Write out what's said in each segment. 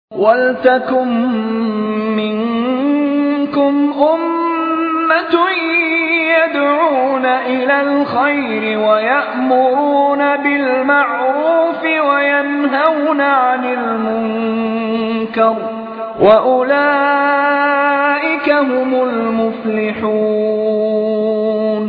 وَلْتَكُن مِّنكُمْ أُمَّةٌ يَدْعُونَ إِلَى الْخَيْرِ وَيَأْمُرُونَ بِالْمَعْرُوفِ وَيَنْهَوْنَ عَنِ الْمُنكَرِ ۚ وَأُولَٰئِكَ هُمُ الْمُفْلِحُونَ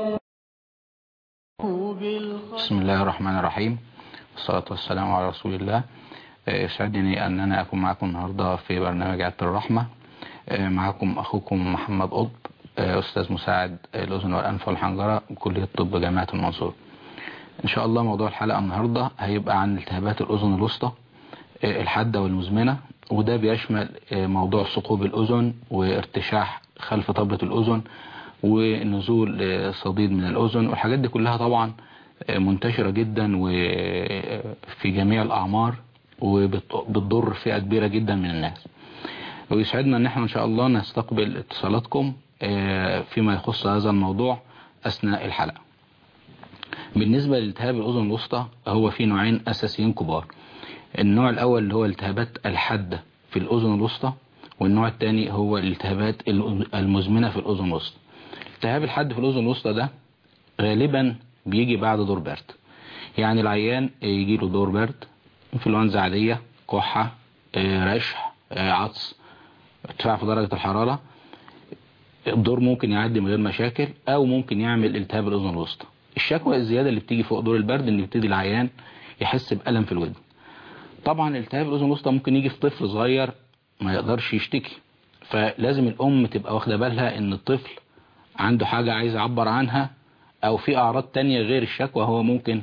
بسم الله الرحمن الرحيم والصلاة والسلام على رسول الله يسعدني أن أنا أكون معكم النهاردة في برنامج عدة الرحمة معكم أخوكم محمد قطب أستاذ مساعد الأذن والأنف والحنجرة بكلية طب جامعة المنصورة إن شاء الله موضوع الحلقة النهاردة هيبقى عن التهابات الأذن الوسطى الحادة والمزمنة وده بيشمل موضوع ثقوب الأذن وارتشاح خلف طبلة الأذن ونزول صديد من الأذن والحاجات دي كلها طبعا منتشرة جدا وفي جميع الأعمار وبتضر فئة كبيرة جدا من الناس ويسعدنا ان احنا ان شاء الله نستقبل اتصالاتكم فيما يخص هذا الموضوع اثناء الحلقة بالنسبة لالتهاب الاذن الوسطى هو في نوعين اساسيين كبار النوع الاول اللي هو الالتهابات الحادة في الاذن الوسطى والنوع الثاني هو الالتهابات المزمنة في الاذن الوسطى الالتهاب الحاد في الاذن الوسطى ده غالبا بيجي بعد دور برد يعني العيان يجي له دور برد انفلونزا عادية كحة رشح عطس ارتفاع في درجة الحرارة الدور ممكن يعدي من غير مشاكل او ممكن يعمل التهاب الاذن الوسطى الشكوى الزيادة اللي بتيجي فوق دور البرد ان يبتدي العيان يحس بألم في الودن طبعا التهاب الاذن الوسطى ممكن يجي في طفل صغير ما يقدرش يشتكي فلازم الام تبقى واخده بالها ان الطفل عنده حاجة عايز يعبر عنها او في اعراض تانية غير الشكوى هو ممكن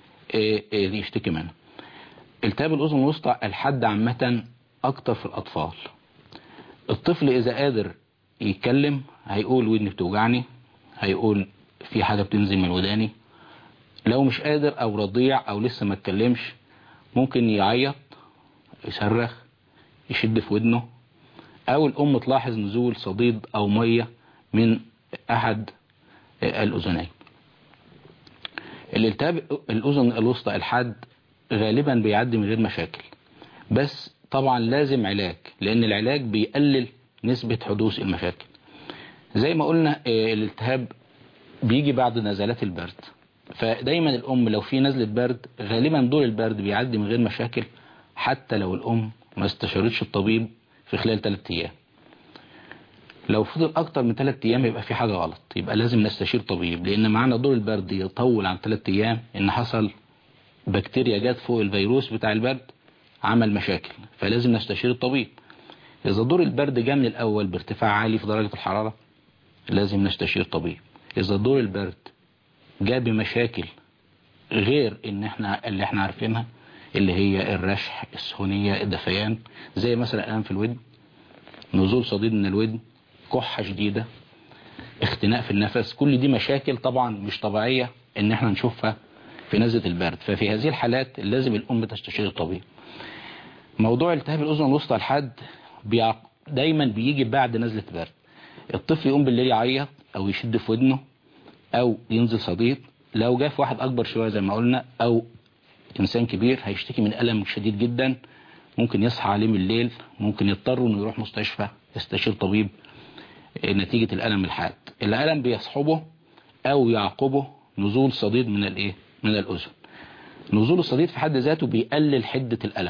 يشتكي منها التهاب الاذن الوسطى الحد عامة اكتر في الاطفال الطفل اذا قادر يتكلم هيقول ودني بتوجعني هيقول في حاجة بتنزل من وداني لو مش قادر او رضيع او لسه ما اتكلمش ممكن يعيط يصرخ يشد في ودنه او الام تلاحظ نزول صديد او مية من احد الاذنين الالتهاب الاذن الوسطى الحاد غالبا بيعدي من غير مشاكل بس طبعا لازم علاج لان العلاج بيقلل نسبة حدوث المشاكل زي ما قلنا الالتهاب بيجي بعد نزلات البرد فدايما الام لو في نزلة برد غالبا دور البرد بيعدي من غير مشاكل حتى لو الام ما استشارتش الطبيب في خلال 3 ايام لو فضل اكتر من 3 ايام يبقى في حاجة غلط يبقى لازم نستشير طبيب لان معنى دور البرد يطول عن 3 ايام ان حصل بكتيريا جت فوق الفيروس بتاع البرد عمل مشاكل فلازم نستشير الطبيب إذا دور البرد جاء من الأول بارتفاع عالي في درجة الحرارة لازم نستشير طبيب إذا دور البرد جاء بمشاكل غير ان احنا اللي احنا عارفينها اللي هي الرشح السخونية الدفيان زي مثلا الألم في الودن نزول صديد من الودن كحة شديدة اختناق في النفس كل دي مشاكل طبعا مش طبيعية ان احنا نشوفها في نزلة البرد ففي هذه الحالات لازم الأم تستشير الطبيب موضوع التهاب الأذن الوسطى الحاد بيع... دايما بيجي بعد نزلة برد الطفل يقوم بالليل يعيط أو يشد في ودنه أو ينزل صديد لو جاء في واحد أكبر شوية زي ما قلنا أو إنسان كبير هيشتكي من ألم شديد جدا ممكن يصحى عليه من الليل ممكن يضطر انه يروح مستشفى يستشير طبيب نتيجة الألم الحاد الألم بيصحبه أو يعقبه نزول صديد من الإيه من الأذن نزول الصديد في حد ذاته بيقلل حدة الألم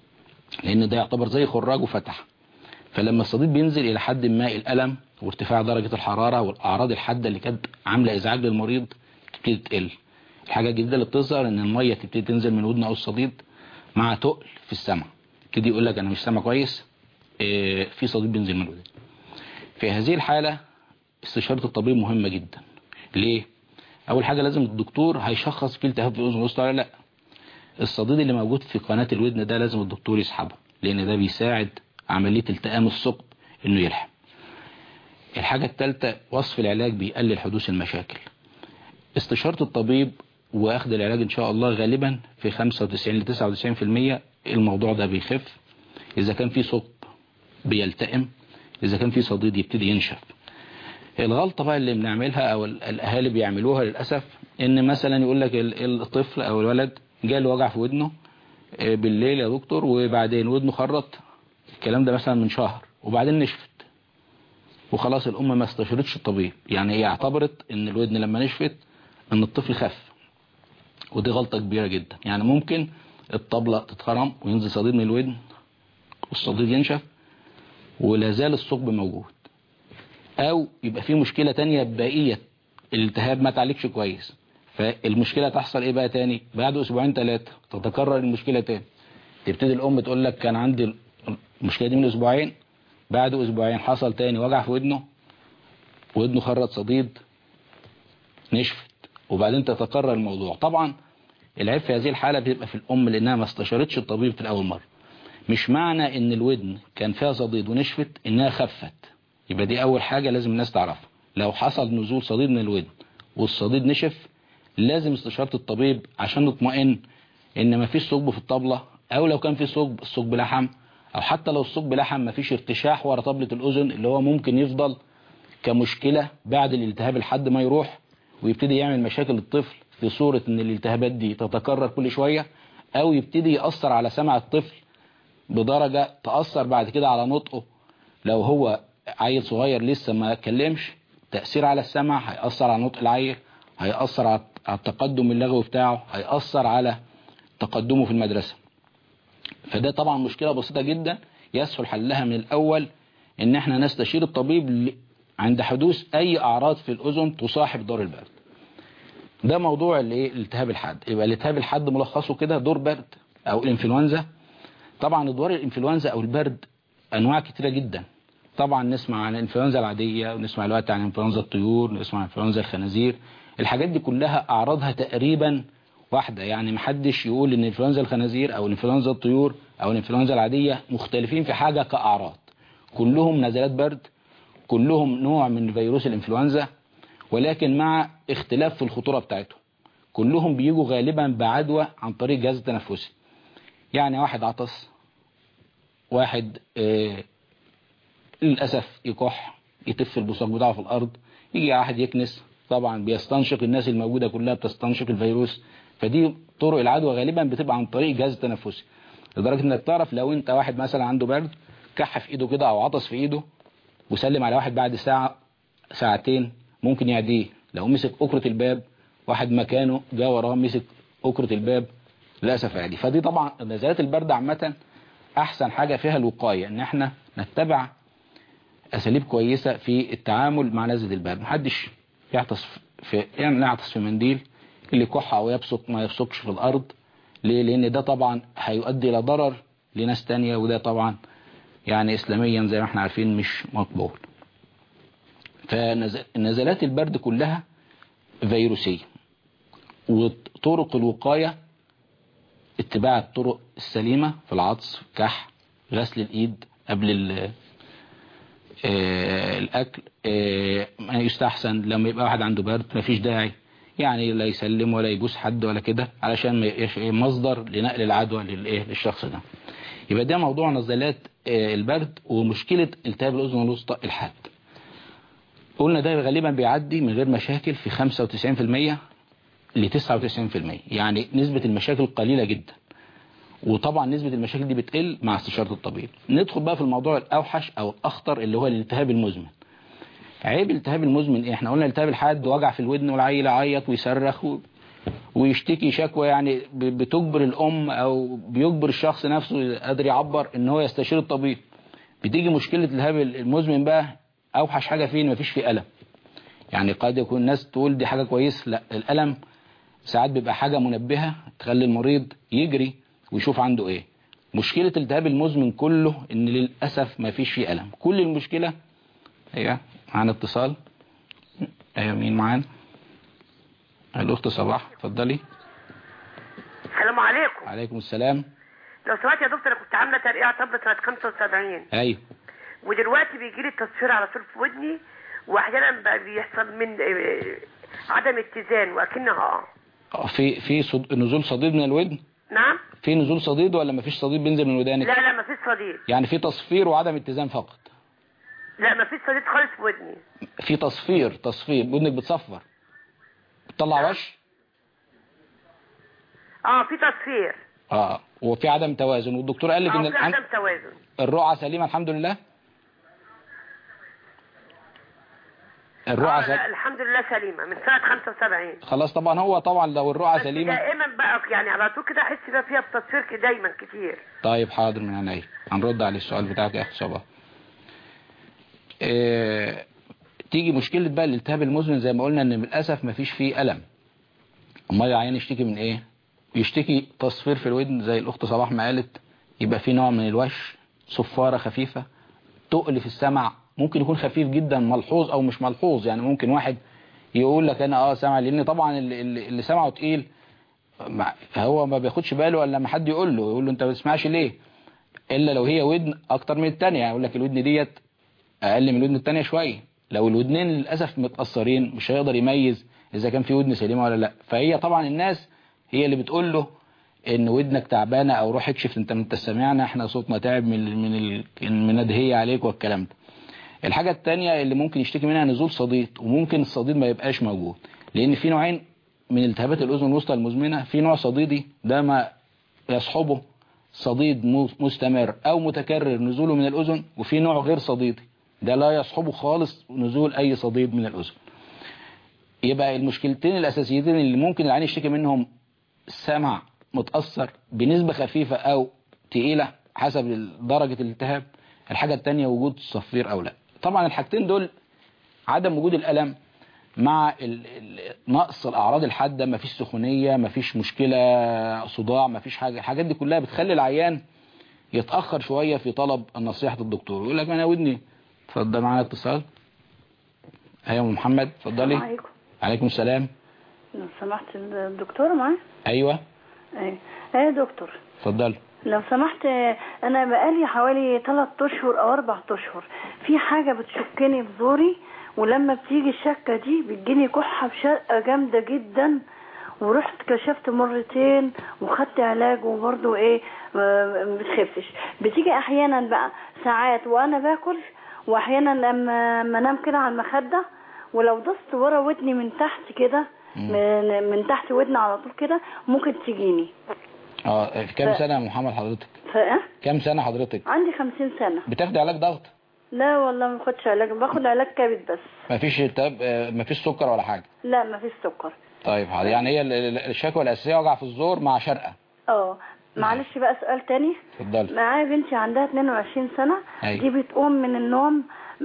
لأن ده يعتبر زي خراج وفتح فلما الصديد بينزل إلى حد ما الألم وارتفاع درجة الحرارة والأعراض الحادة اللي كانت عاملة إزعاج للمريض تبتدي تقل الحاجة الجديدة اللي بتظهر إن المية تبتدي تنزل من ودن أو الصديد مع تقل في السمع يبتدي يقول لك أنا مش سامع كويس إيه في صديد بينزل من ودن في هذه الحالة استشارة الطبيب مهمة جدا ليه؟ أول حاجة لازم الدكتور هيشخص في التهاب في الأذن الوسطى ولا لا الصديد اللي موجود في قناة الودن ده لازم الدكتور يسحبه لأن ده بيساعد عملية التئام الثقب إنه يلحم الحاجة الثالثة وصف العلاج بيقلل حدوث المشاكل استشارة الطبيب واخد العلاج إن شاء الله غالبا في 95 ل 99% الموضوع ده بيخف إذا كان في ثقب بيلتئم إذا كان في صديد يبتدي ينشف الغلطة بقى اللي بنعملها أو الأهالي بيعملوها للأسف إن مثلا يقول لك الطفل أو الولد جاله وجع في ودنه بالليل يا دكتور وبعدين ودنه خرط الكلام ده مثلا من شهر وبعدين نشفت وخلاص الام ما استشارتش الطبيب يعني هي اعتبرت ان الودن لما نشفت ان الطفل خف ودي غلطة كبيرة جدا يعني ممكن الطبلة تتخرم وينزل صديد من الودن والصديد ينشف ولا زال الثقب موجود او يبقى في مشكلة تانية بقية الالتهاب ما تعالجش كويس فالمشكلة تحصل ايه بقى تاني بعد اسبوعين ثلاثة تتكرر المشكلة تاني تبتدي الام تقول لك كان عندي المشكلة دي من اسبوعين بعد اسبوعين حصل تاني وجع في ودنه ودنه خرط صديد نشفت وبعدين تتكرر الموضوع طبعا العيب في هذه الحالة بيبقى في الام لانها ما استشارتش الطبيب في الاول مرة مش معنى ان الودن كان فيها صديد ونشفت انها خفت يبقى دي اول حاجة لازم الناس تعرفها لو حصل نزول صديد من الودن والصديد نشف لازم استشارة الطبيب عشان نطمئن ان مفيش ثقب في الطبلة او لو كان في ثقب الثقب لحم او حتى لو الثقب لحم مفيش ارتشاح ورا طبلة الاذن اللي هو ممكن يفضل كمشكلة بعد الالتهاب لحد ما يروح ويبتدي يعمل مشاكل للطفل في صورة ان الالتهابات دي تتكرر كل شوية او يبتدي يأثر على سمع الطفل بدرجة تأثر بعد كده على نطقه لو هو عيل صغير لسه ما اتكلمش تأثير على السمع هيأثر على نطق العيل هيأثر على التقدم اللغوي بتاعه هيأثر على تقدمه في المدرسة فده طبعا مشكلة بسيطة جدا يسهل حلها من الأول ان احنا نستشير الطبيب عند حدوث اي اعراض في الاذن تصاحب دور البرد ده موضوع الايه الالتهاب الحاد يبقى الالتهاب الحاد ملخصه كده دور برد او الانفلونزا طبعا ادوار الانفلونزا او البرد انواع كتيرة جدا طبعا نسمع عن الانفلونزا العادية ونسمع الوقت عن انفلونزا الطيور نسمع عن انفلونزا الخنازير الحاجات دي كلها اعراضها تقريبا واحدة يعني محدش يقول ان انفلونزا الخنازير او انفلونزا الطيور او الانفلونزا العادية مختلفين في حاجة كاعراض كلهم نزلات برد كلهم نوع من فيروس الانفلونزا ولكن مع اختلاف في الخطورة بتاعتهم كلهم بيجوا غالبا بعدوى عن طريق جهاز التنفسي يعني واحد عطس واحد آه للأسف يكح يتف البصاق بتاعه في الأرض يجي واحد يكنس طبعا بيستنشق الناس الموجودة كلها بتستنشق الفيروس فدي طرق العدوى غالبا بتبقى عن طريق الجهاز التنفسي لدرجة انك تعرف لو انت واحد مثلا عنده برد كح في ايده كده او عطس في ايده وسلم على واحد بعد ساعة ساعتين ممكن يعديه لو مسك أكرة الباب واحد مكانه جاء وراه مسك أكرة الباب للأسف عادي فدي طبعا نزلات البرد عامة أحسن حاجة فيها الوقاية إن احنا نتبع أساليب كويسة في التعامل مع نزلة البرد محدش يعطس في يعني يعطس في منديل اللي يكح أو يبصق ما يبصقش في الأرض ليه لأن ده طبعا هيؤدي إلى ضرر لناس تانية وده طبعا يعني إسلاميا زي ما احنا عارفين مش مقبول فنزلات البرد كلها فيروسية وطرق الوقاية اتباع الطرق السليمة في العطس كح غسل الإيد قبل الأكل ما يستحسن لما يبقى واحد عنده برد ما فيش داعي يعني لا يسلم ولا يبوس حد ولا كده علشان ما يبقاش مصدر لنقل العدوى للايه للشخص ده يبقى ده موضوع نزلات البرد ومشكلة التهاب الأذن الوسطى الحاد قلنا ده غالبا بيعدي من غير مشاكل في 95% ل 99% يعني نسبة المشاكل قليلة جدا وطبعا نسبة المشاكل دي بتقل مع استشارة الطبيب ندخل بقى في الموضوع الأوحش أو الأخطر اللي هو الالتهاب المزمن عيب الالتهاب المزمن ايه احنا قلنا الالتهاب الحاد وجع في الودن والعيل يعيط ويصرخ و... ويشتكي شكوى يعني بتجبر الأم أو بيجبر الشخص نفسه قادر يعبر ان هو يستشير الطبيب بتيجي مشكلة الالتهاب المزمن بقى أوحش حاجة فيه مفيش فيه ألم يعني قد يكون الناس تقول دي حاجة كويس لا الألم ساعات بيبقى حاجة منبهة تخلي المريض يجري ويشوف عنده ايه مشكلة الالتهاب المزمن كله ان للأسف مفيش فيه ألم كل المشكلة ايوه معانا اتصال ايوه مين معانا الأخت صباح اتفضلي السلام عليكم عليكم السلام لو سمحت يا دكتور انا كنت عامله ترقيع طب سنه 75 ايوه ودلوقتي بيجي لي التصفير على طول في ودني واحيانا بقى بيحصل من آه، عدم اتزان واكنها اه في في صد... نزول صديد من الودن نعم في نزول صديد ولا مفيش صديد بينزل من ودانك لا لا ما فيش صديد يعني في تصفير وعدم اتزان فقط لا ما فيش صديد خالص في ودني في تصفير تصفير ودنك بتصفر بتطلع وش اه في تصفير اه وفي عدم توازن والدكتور قال لك ان اه في الحم- عدم توازن الرقعة سليمة الحمد لله الرقعة آه لا سليمة الحمد لله سليمه من سنه 75 خلاص طبعا هو طبعا لو الرقعة بس سليمة دائما بقى يعني على طول كده احس بقى فيها بتصفير كده دايما كتير طيب حاضر من عينيا هنرد على السؤال بتاعك يا اخت صبا اه تيجي مشكلة بقى الالتهاب المزمن زي ما قلنا ان للاسف مفيش فيه الم امال العيان يشتكي من ايه يشتكي تصفير في الودن زي الاخت صباح ما قالت يبقى في نوع من الوش صفارة خفيفة تقل في السمع ممكن يكون خفيف جدا ملحوظ او مش ملحوظ يعني ممكن واحد يقول لك انا اه سامع لان طبعا اللي, اللي اللي سمعه تقيل ما- هو ما بياخدش باله الا لما حد يقول له يقول له انت ما بتسمعش ليه الا لو هي ودن اكتر من التانية يقول لك الودن ديت اقل من الودن التانية شوية لو الودنين للاسف متاثرين مش هيقدر يميز اذا كان في ودن سليمه ولا لا فهي طبعا الناس هي اللي بتقول له ان ودنك تعبانه او روح اكشف انت انت سامعنا احنا صوتنا تعب من من ال- من الندهيه عليك والكلام ده الحاجه التانية اللي ممكن يشتكي منها نزول صديد وممكن الصديد ما يبقاش موجود لان في نوعين من التهابات الاذن الوسطى المزمنه في نوع صديدي ده ما يصحبه صديد مو- مستمر او متكرر نزوله من الاذن وفي نوع غير صديدي ده لا يصحبه خالص نزول اي صديد من الاذن يبقى المشكلتين الاساسيتين اللي ممكن العين يشتكي منهم سمع متاثر بنسبه خفيفه او تقيله حسب درجه الالتهاب الحاجه الثانيه وجود صفير او لا طبعا الحاجتين دول عدم وجود الالم مع ال- ال- نقص الاعراض الحاده مفيش سخونيه مفيش مشكله صداع مفيش حاجه الحاجات دي كلها بتخلي العيان يتاخر شويه في طلب نصيحه الدكتور يقول لك انا ودني اتفضل معانا اتصال ايوه أم محمد اتفضلي عليكم عليكم السلام لو سمحت الدكتورة معايا ايوه ايه ايه يا دكتور اتفضل لو سمحت انا بقالي حوالي 3 اشهر او 4 اشهر في حاجة بتشكني في زوري ولما بتيجي الشكة دي بتجيني كحة بشقة جامدة جدا ورحت كشفت مرتين وخدت علاج وبرضه ايه ما ما بتخفش بتيجي احيانا بقى ساعات وانا باكل واحيانا لما لما انام كده على المخده ولو دست ورا ودني من تحت كده من من تحت ودني على طول كده ممكن تجيني اه في كام ف- سنه يا محمد حضرتك فايه كام سنه حضرتك عندي خمسين سنة بتاخدي علاج ضغط لا والله ما باخدش علاج باخد علاج كبد بس مفيش التهاب آه، مفيش سكر ولا حاجه لا ما فيش سكر طيب حاضر يعني هي ال- ال- الشكوى الاساسيه وجع في الزور مع شرقه اه معلش بقى سؤال تاني اتفضلي معايا بنتي عندها 22 سنة أيوة. دي بتقوم من النوم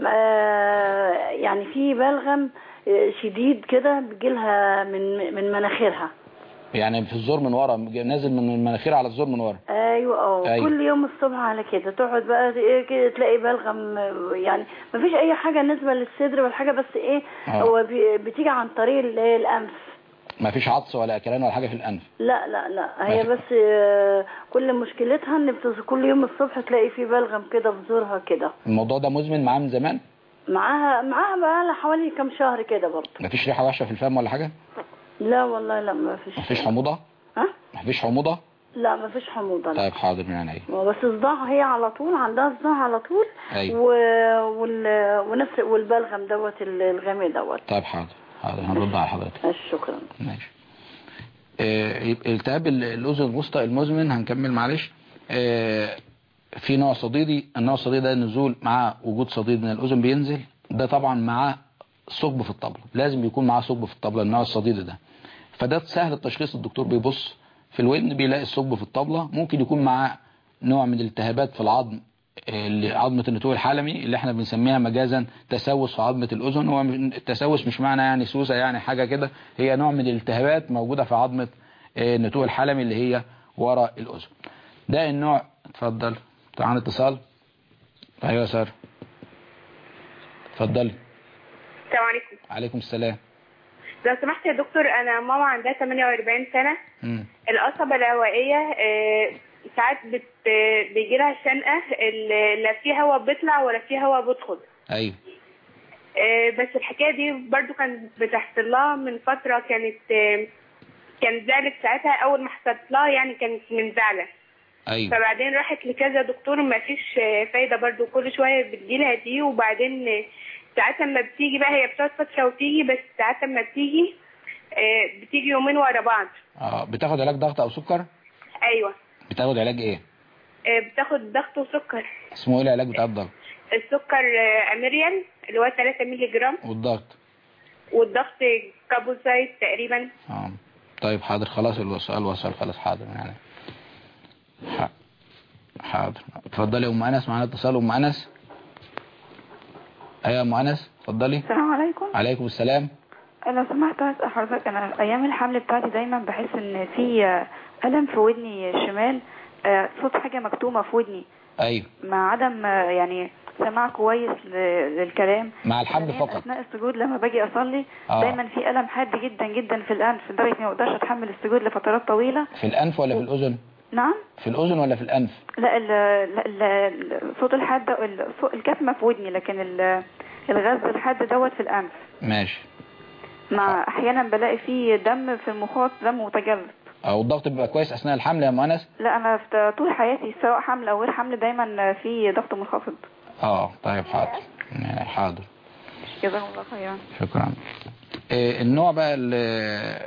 آه، يعني في بلغم آه، شديد كده بيجيلها من من مناخيرها يعني في الزور من ورا نازل من المناخير على الزور من ورا ايوه اه أيوة. كل يوم الصبح على كده تقعد بقى ايه كده تلاقي بلغم آه، يعني ما فيش اي حاجه بالنسبه للصدر والحاجه بس ايه آه. هو بي- بتيجي عن طريق ال- الانف مفيش عطس ولا اكلان ولا حاجه في الانف لا لا لا هي ما بس آه، كل مشكلتها ان بتص- كل يوم الصبح تلاقي في بلغم كده في زورها كده الموضوع ده مزمن معاه من زمان معاها معاها بقى لها حوالي كام شهر كده برضه مفيش ريحه وحشه في الفم ولا حاجه لا والله لا ما فيش مفيش حموضه ها مفيش حموضه لا ما فيش حموضه لا طيب حاضر من عينيا بس صداع هي على طول عندها صداع على طول أيوة. و... وال... ونفس والبلغم دوت ال- الغامق دوت طيب حاضر حاضر هنرد على حضرتك ماشي، شكرا ماشي آه، يبقى التهاب ال- الاذن الوسطى المزمن هنكمل معلش آه، في نوع صديدي النوع الصديدي ده نزول مع وجود صديد من الاذن بينزل ده طبعا معاه ثقب في الطبله لازم يكون معاه ثقب في الطبله النوع الصديدي ده فده سهل التشخيص الدكتور بيبص في الودن بيلاقي الثقب في الطبله ممكن يكون معاه نوع من الالتهابات في العظم آه، اللي عظمه النتوء الحلمي اللي احنا بنسميها مجازا تسوس في عظمه الاذن هو م- التسوس مش معنى يعني سوسه يعني حاجه كده هي نوع من الالتهابات موجوده في عظمه آه، النتوء الحلمي اللي هي ورا الاذن ده النوع اتفضل تعال اتصال ايوه يا ساره اتفضلي السلام عليكم عليكم السلام لو سمحت يا دكتور انا ماما عندها 48 سنه مم. القصبه الهوائيه آه، ساعات بت بيجي لها شنقه ال- لا في هواء بيطلع ولا في هواء بيدخل ايوه آه، بس الحكايه دي برضو كانت بتحصل لها من فتره كانت آه، كانت زعلت ساعتها اول ما حصلت لها يعني كانت من زعله ايوه فبعدين راحت لكذا دكتور ما فيش آه، فايده برضو كل شويه بتجيلها دي وبعدين آه، ساعات لما بتيجي بقى هي بتقعد فتره وتيجي بس ساعات لما بتيجي آه، بتيجي يومين ورا بعض اه بتاخد علاج ضغط او سكر ايوه بتاخد علاج ايه آه، بتاخد ضغط وسكر اسمه ايه العلاج بتاع الضغط السكر آه، اميريال اللي هو 3 مللي جرام والضغط والضغط كابوسايت تقريبا اه طيب حاضر خلاص السؤال وصل خلاص حاضر يعني ح- حاضر اتفضلي يا ام انس معانا اتصال ام انس ايوه يا ام انس اتفضلي السلام عليكم عليكم السلام لو سمحت اسال حضرتك انا ايام الحمل بتاعتي دايما بحس ان في آه، الم في ودني الشمال آه، صوت حاجه مكتومه في ودني ايوه مع عدم آه، يعني سماع كويس ل- للكلام مع الحمل ثانياً فقط اثناء السجود لما باجي اصلي آه. دايما في الم حاد جدا جدا في الانف لدرجه اني ما اقدرش اتحمل السجود لفترات طويله في الانف ولا في الاذن نعم في الاذن ولا في الانف لا ال- لا- ال- الصوت الحاد ده الصوت- الكتمه في ودني لكن ال- الغاز الحاد دوت في الانف ماشي مع احيانا بلاقي فيه دم في المخاط دم متجلط او الضغط بيبقى كويس اثناء الحمل يا ام انس لا انا في طول حياتي سواء حمل او غير حمل دايما في ضغط منخفض اه طيب حاضر آه، حاضر جزاهم الله خيرا شكرا آه، النوع بقى ال-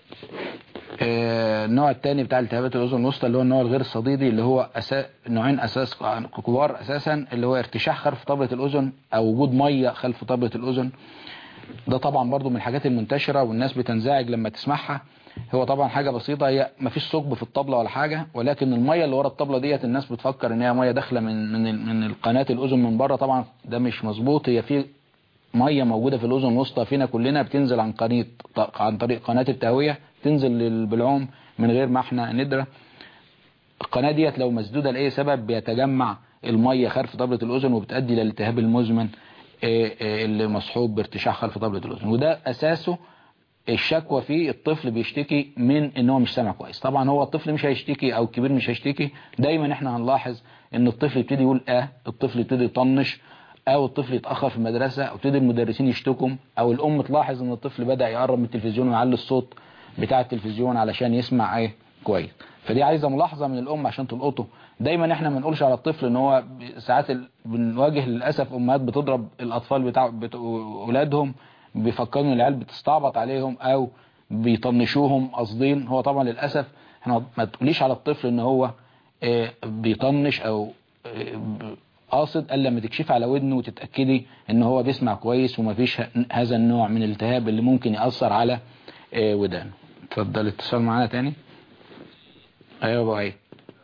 آه، النوع الثاني بتاع التهابات الاذن الوسطى اللي هو النوع الغير الصديدي اللي هو أسا... نوعين اساس كبار اساسا اللي هو ارتشاح خلف طبلة الاذن او وجود ميه خلف طبلة الاذن ده طبعا برضو من الحاجات المنتشرة والناس بتنزعج لما تسمعها هو طبعا حاجة بسيطة هي مفيش ثقب في الطبلة ولا حاجة ولكن المية اللي ورا الطبلة ديت الناس بتفكر ان هي مية داخلة من من ال- من القناة الاذن من بره طبعا ده مش مظبوط هي في ميه موجوده في الاذن الوسطى فينا كلنا بتنزل عن قناه عن طريق قناه التهويه تنزل للبلعوم من غير ما احنا ندرى القناه ديت لو مسدوده لاي سبب بيتجمع الميه خلف طبله الاذن وبتؤدي للالتهاب المزمن آه، آه، اللي مصحوب بارتشاح خلف طبله الاذن وده اساسه الشكوى فيه الطفل بيشتكي من ان هو مش سامع كويس طبعا هو الطفل مش هيشتكي او الكبير مش هيشتكي دايما احنا هنلاحظ ان الطفل يبتدي يقول اه الطفل يبتدي يطنش او الطفل يتاخر في المدرسه او يبتدي المدرسين يشتكوا او الام تلاحظ ان الطفل بدا يقرب من التلفزيون ويعلي الصوت بتاع التلفزيون علشان يسمع ايه كويس فدي عايزه ملاحظه من الام عشان تلقطه دايما احنا ما نقولش على الطفل ان هو ب- ساعات ال- بنواجه للاسف امهات بتضرب الاطفال بتاع بتوع اولادهم بيفكروا ان العيال بتستعبط عليهم او بيطنشوهم قاصدين هو طبعا للاسف احنا ما تقوليش على الطفل ان هو آه، بيطنش او آه، ب- قاصد الا لما تكشفي على ودنه وتتاكدي ان هو بيسمع كويس ومفيش ه- هذا النوع من الالتهاب اللي ممكن ياثر على آه، ودانه اتفضل اتصال معانا تاني ايوه يا ابو عيد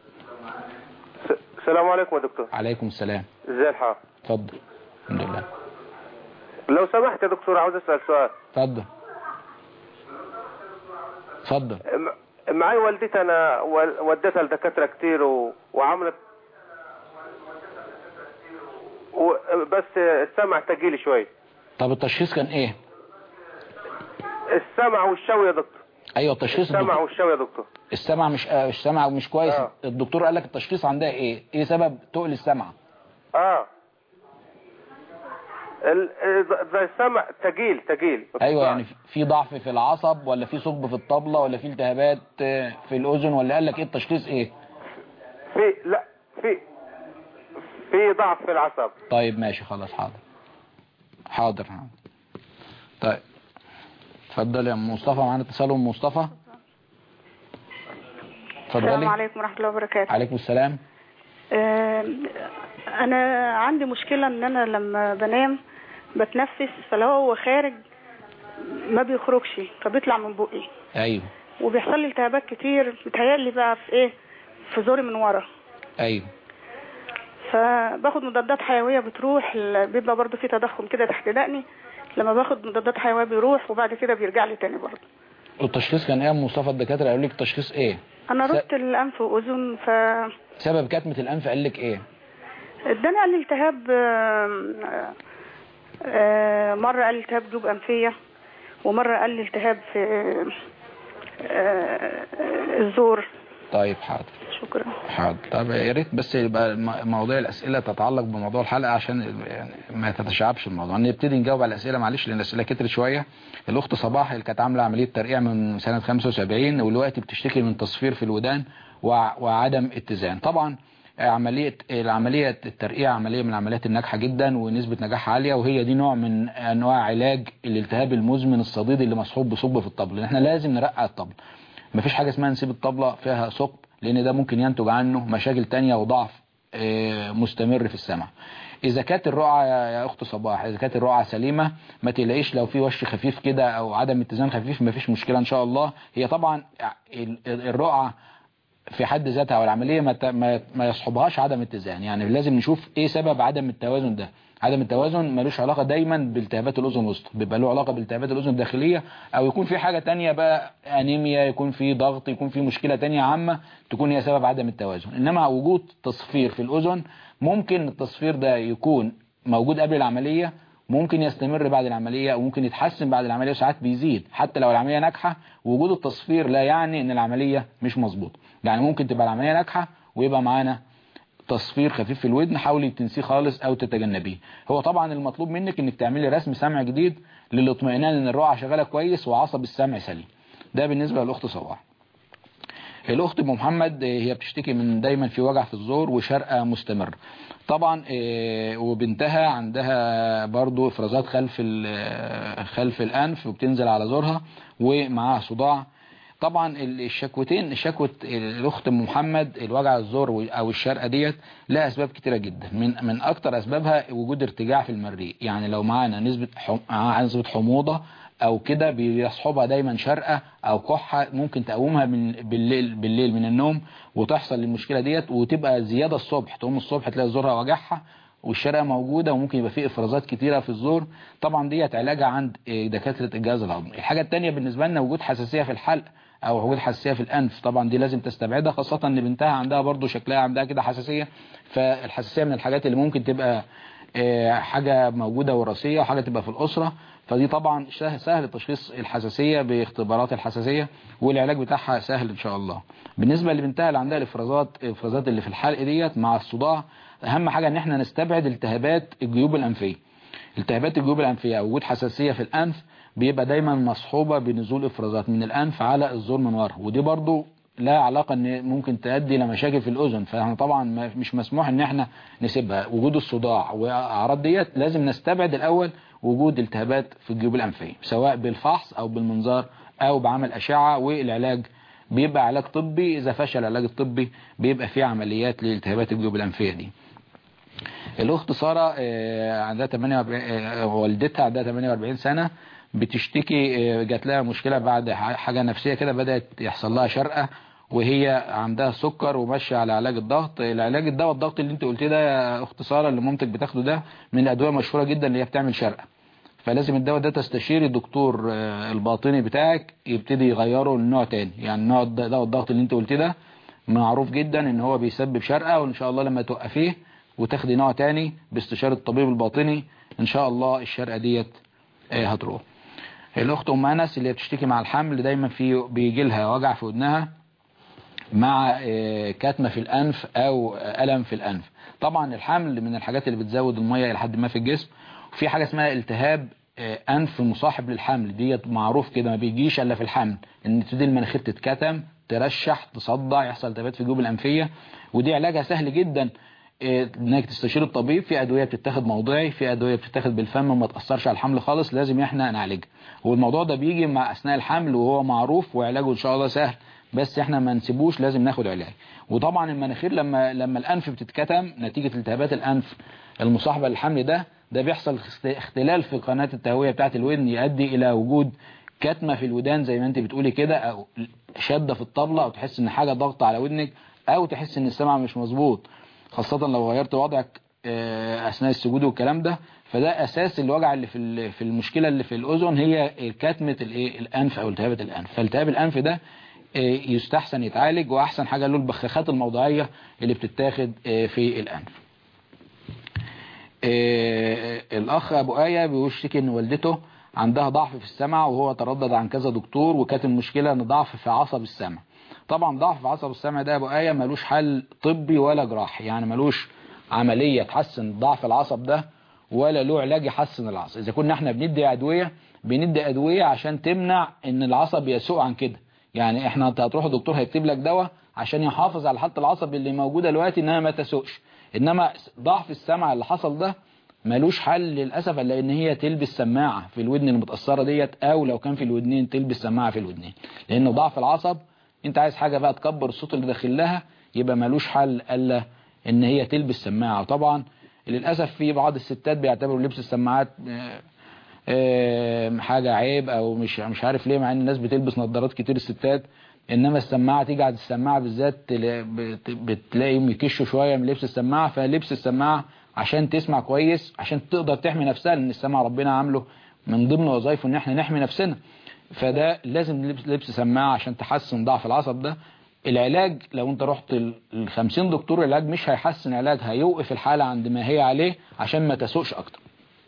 السلام عليكم يا دكتور عليكم السلام ازي الحال اتفضل الحمد لله لو سمحت يا دكتور عاوز اسال سؤال اتفضل اتفضل م- معي والدتي انا ول- وديتها لدكاتره كتير و... وعملت و... بس السمع تقيل شوي طب التشخيص كان ايه السمع والشوي يا دكتور ايوه التشخيص السمع الدكتور- والشوي يا دكتور السمع مش آه، السمع مش كويس آه. الدكتور قال لك التشخيص عندها ايه ايه سبب تقل السمع اه ال... ال- ده السمع تقيل تقيل ايوه يعني في- في ضعف في العصب ولا في ثقب في الطبلة ولا في التهابات آه، في الاذن ولا قال لك ايه التشخيص ايه في لا في في ضعف في العصب طيب ماشي خلاص حاضر حاضر حاضر طيب اتفضل يا أم مصطفى معانا اتصال ام مصطفى السلام اتفضلي عليكم ورحمة الله وبركاته عليكم السلام آه، أنا عندي مشكلة إن أنا لما بنام بتنفس فالهواء هو خارج ما بيخرجش فبيطلع من بقي ايوه وبيحصل لي التهابات كتير بتهيألي بقى في إيه في زوري من ورا ايوه فباخد مضادات حيوية بتروح ال- بيبقى برضو في تضخم كده تحت دقني لما باخد مضادات حيوية بيروح وبعد كده بيرجع لي تاني برضو التشخيص كان ايه يا أم مصطفى الدكاتره قالوا لك التشخيص ايه أنا س- رحت الأنف وأذن ف سبب كتمه الانف قال لك ايه اداني قال لي التهاب آم، آه، آه، مرة قال لي التهاب جوب أنفية ومرة قال لي التهاب في آه، الزور طيب حاضر شكرا حاضر طب يا ريت بس يبقى الم- مواضيع الاسئله تتعلق بموضوع الحلقه عشان يعني ما تتشعبش الموضوع نبتدي نجاوب على الاسئله معلش لان الاسئله كترت شويه الاخت صباح اللي كانت عامله عمليه ترقيع من سنه 75 ودلوقتي بتشتكي من تصفير في الودان وع- وعدم اتزان طبعا عمليه العمليه الترقيع عمليه من العمليات الناجحه جدا ونسبه نجاحها عاليه وهي دي نوع من انواع علاج الالتهاب المزمن الصديدي اللي مصحوب بثقب في الطبل احنا لازم نرقع الطبل مفيش حاجه اسمها نسيب الطبله فيها ثقب لان ده ممكن ينتج عنه مشاكل تانية وضعف آه، مستمر في السمع اذا كانت الرقعه يا يا اخت صباح اذا كانت الرقعه سليمه ما تلاقيش لو في وش خفيف كده او عدم اتزان خفيف ما فيش مشكله ان شاء الله هي طبعا ال- ال- الرقعه في حد ذاتها او العمليه ما ت- ما ما يصحبهاش عدم اتزان يعني لازم نشوف ايه سبب عدم التوازن ده عدم التوازن ملوش علاقه دايما بالتهابات الاذن الوسطى بيبقى له علاقه بالتهابات الاذن الداخليه او يكون في حاجه تانية بقى انيميا يكون في ضغط يكون في مشكله تانية عامه تكون هي سبب عدم التوازن انما وجود تصفير في الاذن ممكن التصفير ده يكون موجود قبل العمليه ممكن يستمر بعد العملية وممكن يتحسن بعد العملية وساعات بيزيد حتى لو العملية ناجحة وجود التصفير لا يعني ان العملية مش مظبوطة يعني ممكن تبقى العملية ناجحة ويبقى معانا تصفير خفيف في الودن حاولي تنسيه خالص او تتجنبيه هو طبعا المطلوب منك انك تعملي رسم سمع جديد للاطمئنان ان الرقعة شغالة كويس وعصب السمع سليم ده بالنسبة للاخت صباح الاخت ام محمد آه، هي بتشتكي من دايما في وجع في الزور وشرقه مستمر طبعا آه، وبنتها عندها برضو افرازات خلف ال- آه، خلف الانف وبتنزل على زورها ومعاها صداع طبعا ال- الشكوتين شكوة الاخت ام محمد الوجع الزور و- او الشرقه ديت لها اسباب كتيره جدا من من اكتر اسبابها وجود ارتجاع في المريء يعني لو معانا نسبه حم... معاها نسبه حموضه او كده بيصحبها دايما شرقه او كحه ممكن تقومها من بالليل بالليل من النوم وتحصل المشكله ديت وتبقى زياده الصبح تقوم الصبح تلاقي زورها وجعها والشرقه موجوده وممكن يبقى فيه افرازات كتيره في الزور طبعا ديت علاجها عند آه، دكاتره الجهاز الهضمي الحاجه الثانيه بالنسبه لنا وجود حساسيه في الحلق او وجود حساسيه في الانف طبعا دي لازم تستبعدها خاصه ان بنتها عندها برضو شكلها عندها كده حساسيه فالحساسيه من الحاجات اللي ممكن تبقى آه، حاجه موجوده وراثيه وحاجه تبقى في الاسره فدي طبعا سهل, سهل تشخيص الحساسيه باختبارات الحساسيه والعلاج بتاعها سهل ان شاء الله بالنسبه لبنتها اللي عندها الافرازات الافرازات اللي في الحلق ديت مع الصداع اهم حاجه ان احنا نستبعد التهابات الجيوب الانفيه التهابات الجيوب الانفيه او وجود حساسيه في الانف بيبقى دايما مصحوبه بنزول افرازات من الانف على الزور من ورا ودي برضو لها علاقة ان ممكن تؤدي لمشاكل في الاذن فاحنا طبعا ما- مش مسموح ان احنا نسيبها وجود الصداع واعراض ديت لازم نستبعد الاول وجود التهابات في الجيوب الانفيه سواء بالفحص او بالمنظار او بعمل اشعه والعلاج بيبقى علاج طبي اذا فشل العلاج الطبي بيبقى فيه عمليات لالتهابات الجيوب الانفيه دي الاخت ساره آه، عندها 48 آه، والدتها عندها 48 سنه بتشتكي آه، جات لها مشكله بعد ح- حاجه نفسيه كده بدات يحصل لها شرقه وهي عندها سكر وماشيه على علاج الضغط العلاج الدواء الضغط اللي انت قلتيه ده يا اخت ساره اللي مامتك بتاخده ده من الادويه المشهوره جدا اللي هي بتعمل شرقه فلازم الدواء ده تستشير الدكتور آه، الباطني بتاعك يبتدي يغيره لنوع تاني يعني نوع الد- دواء الضغط اللي انت قلتيه ده معروف جدا ان هو بيسبب شرقه وان شاء الله لما توقفيه وتاخدي نوع تاني باستشارة الطبيب الباطني ان شاء الله الشرقه ديت آه، هتروح الاخت ام انس اللي بتشتكي مع الحمل دايما في بيجي لها وجع في ودنها مع آه، كتمه في الانف او آه، الم في الانف طبعا الحمل من الحاجات اللي بتزود الميه الى حد ما في الجسم وفي حاجه اسمها التهاب آه، انف مصاحب للحمل ديت معروف كده ما بيجيش الا في الحمل ان تبتدي المناخير تتكتم ترشح تصدع يحصل التهابات في الجيوب الانفيه ودي علاجها سهل جدا آه، انك تستشير الطبيب في ادويه بتتاخد موضعي في ادويه بتتاخد بالفم وما تاثرش على الحمل خالص لازم احنا نعالجها والموضوع ده بيجي مع اثناء الحمل وهو معروف وعلاجه ان شاء الله سهل بس احنا ما نسيبوش لازم ناخد علاج وطبعا المناخير لما لما الانف بتتكتم نتيجه التهابات الانف المصاحبه للحمل ده ده بيحصل اخت- اختلال في قناه التهويه بتاعه الودن يؤدي الى وجود كتمه في الودان زي ما انت بتقولي كده او شده في الطبله او تحس ان حاجه ضغط على ودنك او تحس ان السمع مش مظبوط خاصه لو غيرت وضعك آه، اثناء السجود والكلام ده فده اساس الوجع اللي في ال- في المشكله اللي في الاذن هي كتمه الايه الانف او التهاب الانف فالتهاب الانف ده آه، يستحسن يتعالج واحسن حاجه له البخاخات الموضعيه اللي بتتاخد آه، في الانف آه، الاخ ابو ايه بيشتكي ان والدته عندها ضعف في السمع وهو تردد عن كذا دكتور وكانت المشكله ان ضعف في عصب السمع طبعا ضعف في عصب السمع ده يا ابو ايه ملوش حل طبي ولا جراحي يعني ملوش عمليه تحسن ضعف العصب ده ولا له علاج يحسن العصب اذا كنا احنا بندي ادويه بندي ادويه عشان تمنع ان العصب يسوء عن كده يعني احنا انت هتروح الدكتور هيكتب لك دواء عشان يحافظ على حاله العصب اللي موجوده دلوقتي انها ما تسوقش انما ضعف السمع اللي حصل ده ملوش حل للاسف الا ان هي تلبس سماعه في الودن المتاثره ديت او لو كان في الودنين تلبس سماعه في الودنين لان ضعف العصب انت عايز حاجة بقى تكبر الصوت اللي داخل لها يبقى ملوش حل الا ان هي تلبس سماعة طبعا للأسف في بعض الستات بيعتبروا لبس السماعات آه، آه، حاجة عيب او مش مش عارف ليه مع ان الناس بتلبس نظارات كتير الستات انما السماعة تيجي على السماعة بالذات تلا- بت- بتلاقيهم يكشوا شوية من لبس السماعة فلبس السماعة عشان تسمع كويس عشان تقدر تحمي نفسها لان السماعة ربنا عامله من ضمن وظائفه ان احنا نحمي نفسنا فده لازم لبس, لبس سماعة عشان تحسن ضعف العصب ده العلاج لو انت رحت ال 50 دكتور علاج مش هيحسن علاج هيوقف الحالة عند ما هي عليه عشان ما تسوقش اكتر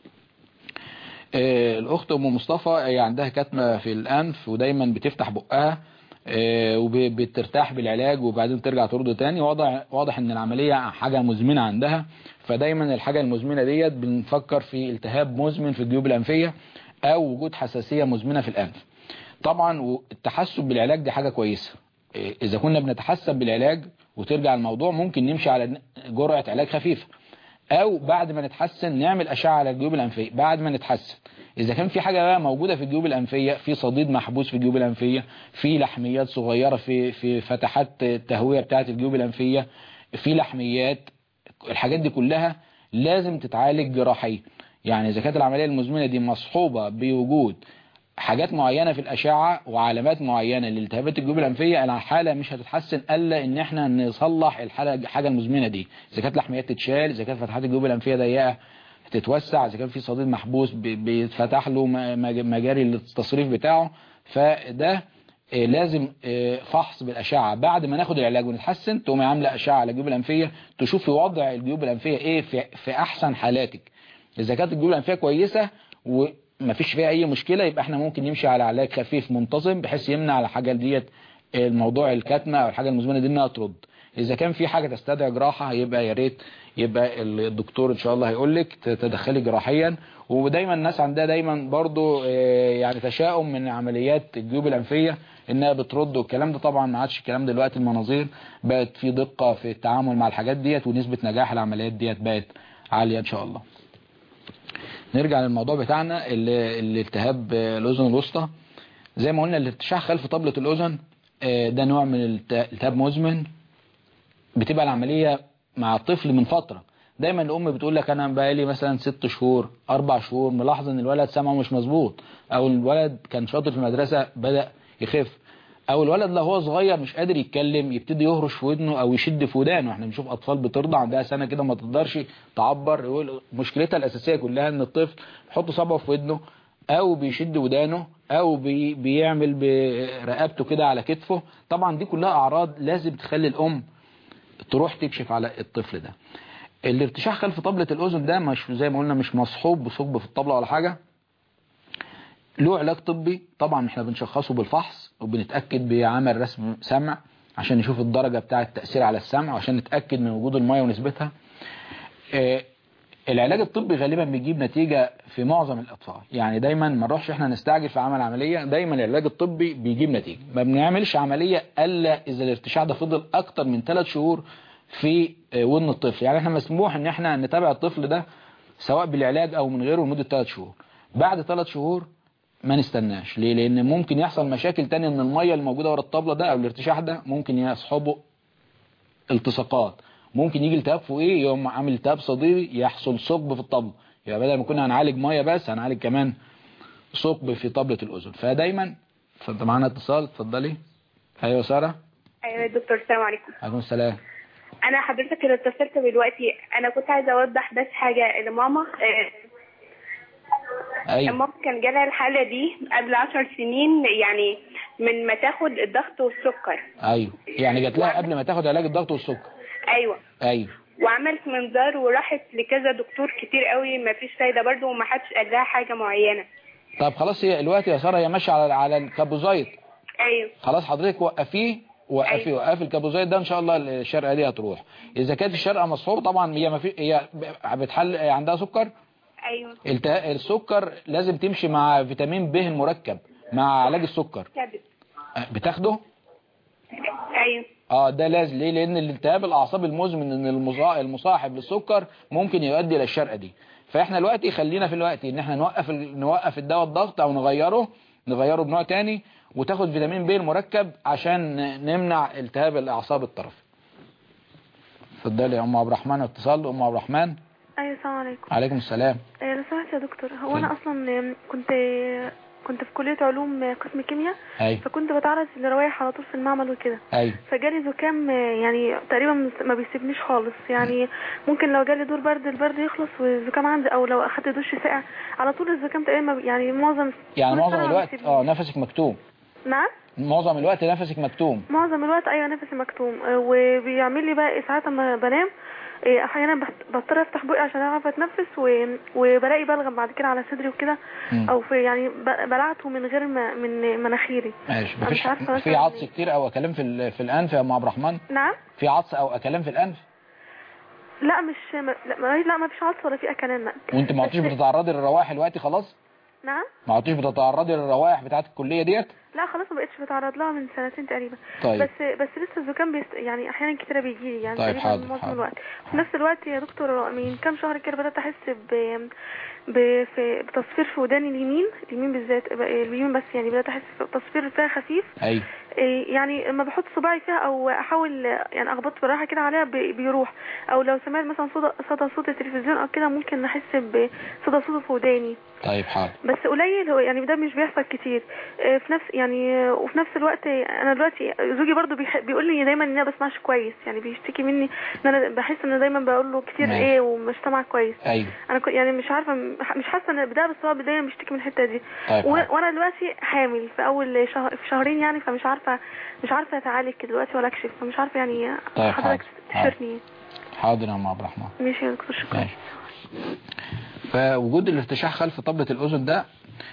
آه، الاخت ام مصطفى هي عندها كتمة في الانف ودايما بتفتح بقها آه، وبترتاح بالعلاج وبعدين ترجع ترد تاني واضح واضح ان العملية حاجة مزمنة عندها فدايما الحاجة المزمنة ديت بنفكر في التهاب مزمن في الجيوب الانفية او وجود حساسية مزمنة في الانف طبعا التحسن بالعلاج دي حاجة كويسة إيه، اذا كنا بنتحسن بالعلاج وترجع الموضوع ممكن نمشي على جرعة علاج خفيفة او بعد ما نتحسن نعمل اشعة على الجيوب الانفية بعد ما نتحسن اذا كان في حاجة بقى موجودة في الجيوب الانفية في صديد محبوس في الجيوب الانفية في لحميات صغيرة في في فتحات التهوية بتاعة الجيوب الانفية في لحميات الحاجات دي كلها لازم تتعالج جراحيا يعني اذا كانت العملية المزمنة دي مصحوبة بوجود حاجات معينة في الأشعة وعلامات معينة لالتهابات الجيوب الأنفية الحالة مش هتتحسن إلا إن إحنا نصلح الحالة الحاجة المزمنة دي إذا كانت لحميات تتشال إذا كانت فتحات الجيوب الأنفية ضيقة تتوسع إذا كان في صديد محبوس بي- بيتفتح له م- مج- مجاري التصريف بتاعه فده آه، لازم آه، فحص بالأشعة بعد ما ناخد العلاج ونتحسن تقومي عاملة أشعة على الجيوب الأنفية تشوفي وضع الجيوب الأنفية إيه في, في أحسن حالاتك إذا كانت الجيوب الأنفية كويسة ومفيش فيها أي مشكلة يبقى إحنا ممكن نمشي على علاج خفيف منتظم بحيث يمنع الحاجة ديت الموضوع الكتمة أو الحاجة المزمنة دي إنها ترد إذا كان في حاجة تستدعي جراحة يبقى يا ريت يبقى الدكتور إن شاء الله هيقول لك تدخلي جراحيا ودايما الناس عندها دايما برضو آه، يعني تشاؤم من عمليات الجيوب الأنفية إنها بترد والكلام ده طبعا ما عادش الكلام دلوقتي المناظير بقت في دقة في التعامل مع الحاجات ديت ونسبة نجاح العمليات ديت بقت عالية إن شاء الله نرجع للموضوع بتاعنا اللي الالتهاب آه، الأذن الوسطى زي ما قلنا الارتشاح خلف طبلة الأذن آه، ده نوع من الالت- التهاب مزمن بتبقى العملية مع الطفل من فترة دايما الأم بتقول لك أنا بقالي مثلا ست شهور أربع شهور ملاحظ إن الولد سمعه مش مظبوط أو الولد كان شاطر في المدرسة بدأ يخف أو الولد لو هو صغير مش قادر يتكلم يبتدي يهرش في ودنه أو يشد في ودانه احنا بنشوف أطفال بترضع عندها سنة كده ما تقدرش تعبر يقول مشكلتها الأساسية كلها إن الطفل يحط صبعه في ودنه او بيشد ودانه او بي بيعمل برقبته كده على كتفه طبعا دي كلها اعراض لازم تخلي الام تروح تكشف على الطفل ده الارتشاح خلف طبلة الاذن ده مش زي ما قلنا مش مصحوب بثقب في الطبلة ولا حاجة له علاج طبي طبعا احنا بنشخصه بالفحص وبنتأكد بعمل رسم سمع عشان نشوف الدرجة بتاعة التأثير على السمع وعشان نتأكد من وجود المية ونسبتها آه، العلاج الطبي غالبا بيجيب نتيجة في معظم الأطفال يعني دايما ما نروحش احنا نستعجل في عمل عملية دايما العلاج الطبي بيجيب نتيجة ما بنعملش عملية إلا إذا الارتشاح ده فضل أكتر من 3 شهور في آه، ودن الطفل يعني احنا مسموح ان احنا نتابع الطفل ده سواء بالعلاج او من غيره لمدة 3 شهور بعد 3 شهور ما نستناش ليه لان ممكن يحصل مشاكل تانية ان المية اللي موجودة ورا الطبلة ده او الارتشاح ده ممكن يصحبه التصاقات ممكن يجي التهاب فوقيه يقوم عامل التهاب صديري يحصل ثقب في الطبلة يبقى بدل ما كنا هنعالج مية بس هنعالج كمان ثقب في طبلة الأذن فدايما فانت معانا اتصال اتفضلي ايوه سارة ايوه يا دكتور السلام عليكم عليكم السلام انا حضرتك اللي اتصلت دلوقتي انا كنت عايزه اوضح بس حاجه لماما آه، ايوه ماما كان جالها الحاله دي قبل عشر سنين يعني من ما تاخد الضغط والسكر ايوه يعني جات لها قبل ما تاخد علاج الضغط والسكر ايوه ايوه وعملت منظار وراحت لكذا دكتور كتير قوي ما فيش فايده برضه وما حدش قال لها حاجه معينه طب خلاص هي الوقت يا سارة هي ماشية على على الكابوزايت ايوه خلاص حضرتك وقفيه وقفي أيوة. وقفي الكابوزايت ده ان شاء الله الشرقه دي هتروح اذا كانت الشرقه مصحوبه طبعا هي ما في هي بتحل عندها سكر ايوه الته... السكر لازم تمشي مع فيتامين ب المركب مع علاج السكر كبد بتاخده ايوه اه ده لازم ليه لان الالتهاب الاعصاب المزمن ان المصا- المصاحب للسكر ممكن يؤدي الى الشرقه دي فاحنا دلوقتي خلينا في الوقت ان احنا نوقف ال... نوقف الدواء الضغط او نغيره نغيره بنوع تاني وتاخد فيتامين ب المركب عشان نمنع التهاب الاعصاب الطرفي اتفضلي يا ام عبد الرحمن اتصال ام عبد الرحمن ايوه السلام عليكم عليكم السلام آه، لو سمحت يا دكتور هو اتفضل. انا اصلا آم، كنت كنت في كليه علوم آه، قسم كيمياء ايوه فكنت بتعرض لروايح على طول في المعمل وكده ايوه فجالي زكام آه، يعني تقريبا مس- ما بيسيبنيش خالص يعني ممكن لو جالي دور برد البرد يخلص والزكام عندي او لو اخدت دش ساقع على طول الزكام تقريبا ما بي- يعني معظم يعني طول معظم السنة ما الوقت بيسيبنيش. اه نفسك مكتوم نعم معظم الوقت نفسك مكتوم معظم الوقت ايوه نفسي مكتوم آه، وبيعمل لي بقى إيه ساعات اما بنام إيه، احيانا بحت- بضطر افتح بقي عشان اعرف اتنفس و... وبلاقي بلغم بعد كده على صدري وكده مم. او في يعني ب- بلعته من غير ما من مناخيري ماشي أنا مفيش مش عارفة في مثلاً عطس كتير او اكلام في ال- في الانف يا ام عبد الرحمن نعم في عطس او اكلام في الانف لا مش ما... لا ما لا ما فيش عطس ولا في اكلان لا وانت ما عدتش بس- بتتعرضي للروائح دلوقتي خلاص نعم ما عدتش بتتعرضي للروائح بتاعت الكليه ديت لا خلاص ما بقتش بتعرض لها من سنتين تقريبا طيب. بس بس لسه الزكام بيست... يعني احيانا كتيره بيجي لي يعني طيب، تقريبا حاضر، معظم حاضر. الوقت في نفس الوقت يا دكتور من كام شهر كده بدات احس ب ب في بتصفير في وداني اليمين اليمين بالذات اليمين بس يعني بدات احس بتصفير فيها خفيف ايوه إيه يعني لما بحط صباعي فيها او احاول يعني اخبط بالراحه كده عليها بي- بيروح او لو سمعت مثلا صدى صدى صوت التلفزيون او كده ممكن احس بصدى صوت في وداني طيب حاضر بس قليل هو يعني ده مش بيحصل كتير آه، في نفس يعني آه، وفي نفس الوقت انا دلوقتي زوجي برضو بيح- بيقول لي دايما ان انا بسمعش كويس يعني بيشتكي مني ان انا بحس ان أنا دايما بقول له كتير ماشي. ايه ومش سامع كويس ايوه انا كو- يعني مش عارفه مش حاسه ان بده بس هو دايما بيشتكي من الحته دي طيب و- حاضر. وانا دلوقتي حامل في اول شهر في شهرين يعني فمش عارفه مش عارفه اتعالج دلوقتي ولا اكشف فمش عارفه يعني طيب حضرتك حاضر. تشوفني حاضر يا ام عبد الرحمن ماشي يا دكتور شكرا ماشي فوجود الارتشاح خلف طبلة الأذن ده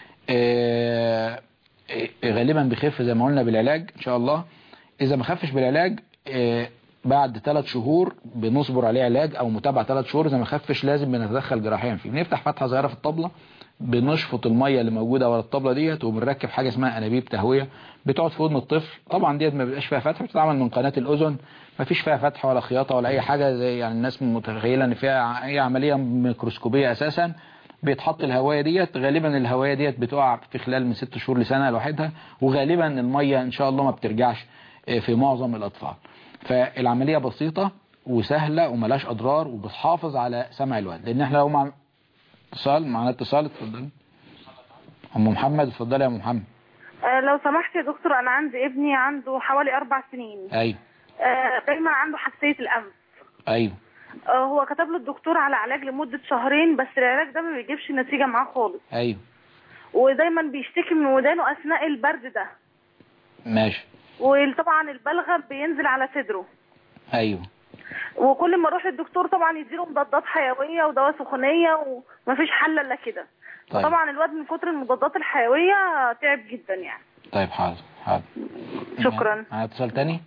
آه، آه، غالبا بيخف زي ما قلنا بالعلاج إن شاء الله إذا ما خفش بالعلاج آه، بعد ثلاث شهور بنصبر عليه علاج أو متابعة ثلاث شهور إذا ما خفش لازم بنتدخل جراحيا فيه بنفتح فتحة صغيرة في الطبلة بنشفط المية اللي موجودة ورا الطبلة ديت وبنركب حاجة اسمها أنابيب تهوية بتقعد في ودن الطفل طبعا ديت ما بيبقاش فيها فتح بتتعمل من قناة الأذن ما فيش فيها فتح ولا خياطة ولا أي حاجة زي يعني الناس متخيلة إن فيها هي عملية ميكروسكوبية أساسا بيتحط الهواية ديت غالبا الهواية ديت بتقع في خلال من ست شهور لسنة لوحدها وغالبا المية إن شاء الله ما بترجعش آه، في معظم الأطفال فالعملية بسيطة وسهلة وملاش أضرار وبتحافظ على سمع الولد لأن احنا لو مع اتصال معنا اتصال اتفضلي أم محمد اتفضلي يا أم محمد آه، لو سمحت يا دكتور انا عندي ابني عنده حوالي اربع سنين أيوه آه، دايما عنده حساسيه الانف أيوه آه، هو كتب له الدكتور على علاج لمده شهرين بس العلاج ده ما بيجيبش نتيجه معاه خالص أيوه ودايما بيشتكي من ودانه اثناء البرد ده ماشي وطبعا البلغم بينزل على صدره أيوه وكل ما اروح للدكتور طبعا يديله مضادات حيويه ودواء سخونيه ومفيش حل الا كده طيب. طبعا الواد من كتر المضادات الحيويه تعب جدا يعني طيب حاضر حاضر شكرا معنا اتصال تاني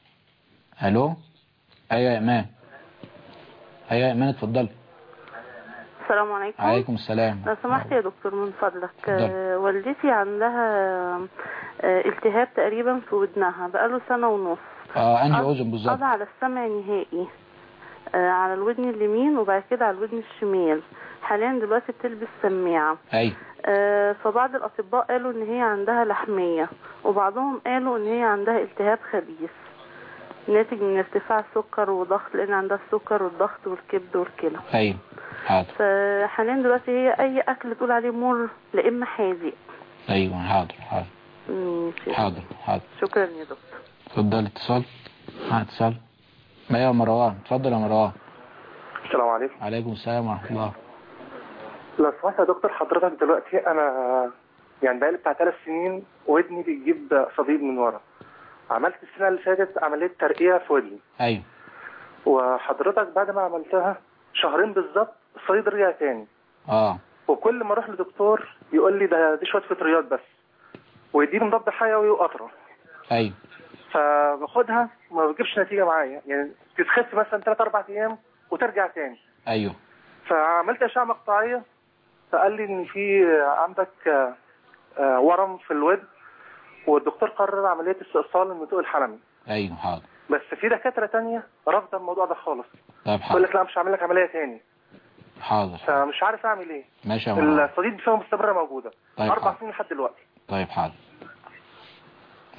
ألو أيوه يا إيمان أيوه يا إيمان اتفضلي السلام عليكم عليكم السلام لو سمحت يا دكتور من فضلك اتفضل. آه، والدتي عندها آه، التهاب تقريبا في ودنها بقاله سنة ونص اه انهي قضى- اذن بالظبط قضى على السمع نهائي آه، على الودن اليمين وبعد كده على الودن الشمال حاليا دلوقتي بتلبس سماعة ايوه آه، فبعض الأطباء قالوا إن هي عندها لحمية وبعضهم قالوا إن هي عندها التهاب خبيث ناتج من ارتفاع السكر وضغط لأن عندها السكر والضغط والكبد والكلى ايوه حاضر فحاليا دلوقتي هي أي أكل تقول عليه مر لا إما حادق ايوه حاضر حاضر ماشي. حاضر حاضر شكرا يا دكتور اتفضل اتصال مع اتصال ايوه يا مروان اتفضل يا مروان السلام عليكم عليكم السلام ورحمه الله لو سمحت يا دكتور حضرتك دلوقتي انا يعني بقالي بتاع ثلاث سنين ودني بتجيب صديد من ورا عملت السنه اللي فاتت عمليه ترقيه في ودني ايوه وحضرتك بعد ما عملتها شهرين بالظبط الصديد رجع تاني اه وكل ما اروح لدكتور يقول لي ده دي شويه فطريات بس ويديني مضاد حيوي وقطره ايوه فباخدها ما بتجيبش نتيجه معايا يعني تتخف مثلا ثلاث اربع ايام وترجع تاني ايوه فعملت اشعه مقطعيه فقال لي ان في عندك آه، آه، ورم في الودن والدكتور قرر عمليه استئصال النتوء الحلمي ايوه حاضر بس في دكاتره تانية رافضه الموضوع ده خالص طيب يقول حاضر لك لا مش هعمل لك عمليه تاني حاضر فمش عارف اعمل ايه ماشي يا مروان الصديد فيها مستمره موجوده طيب اربع حاضر. سنين لحد دلوقتي طيب حاضر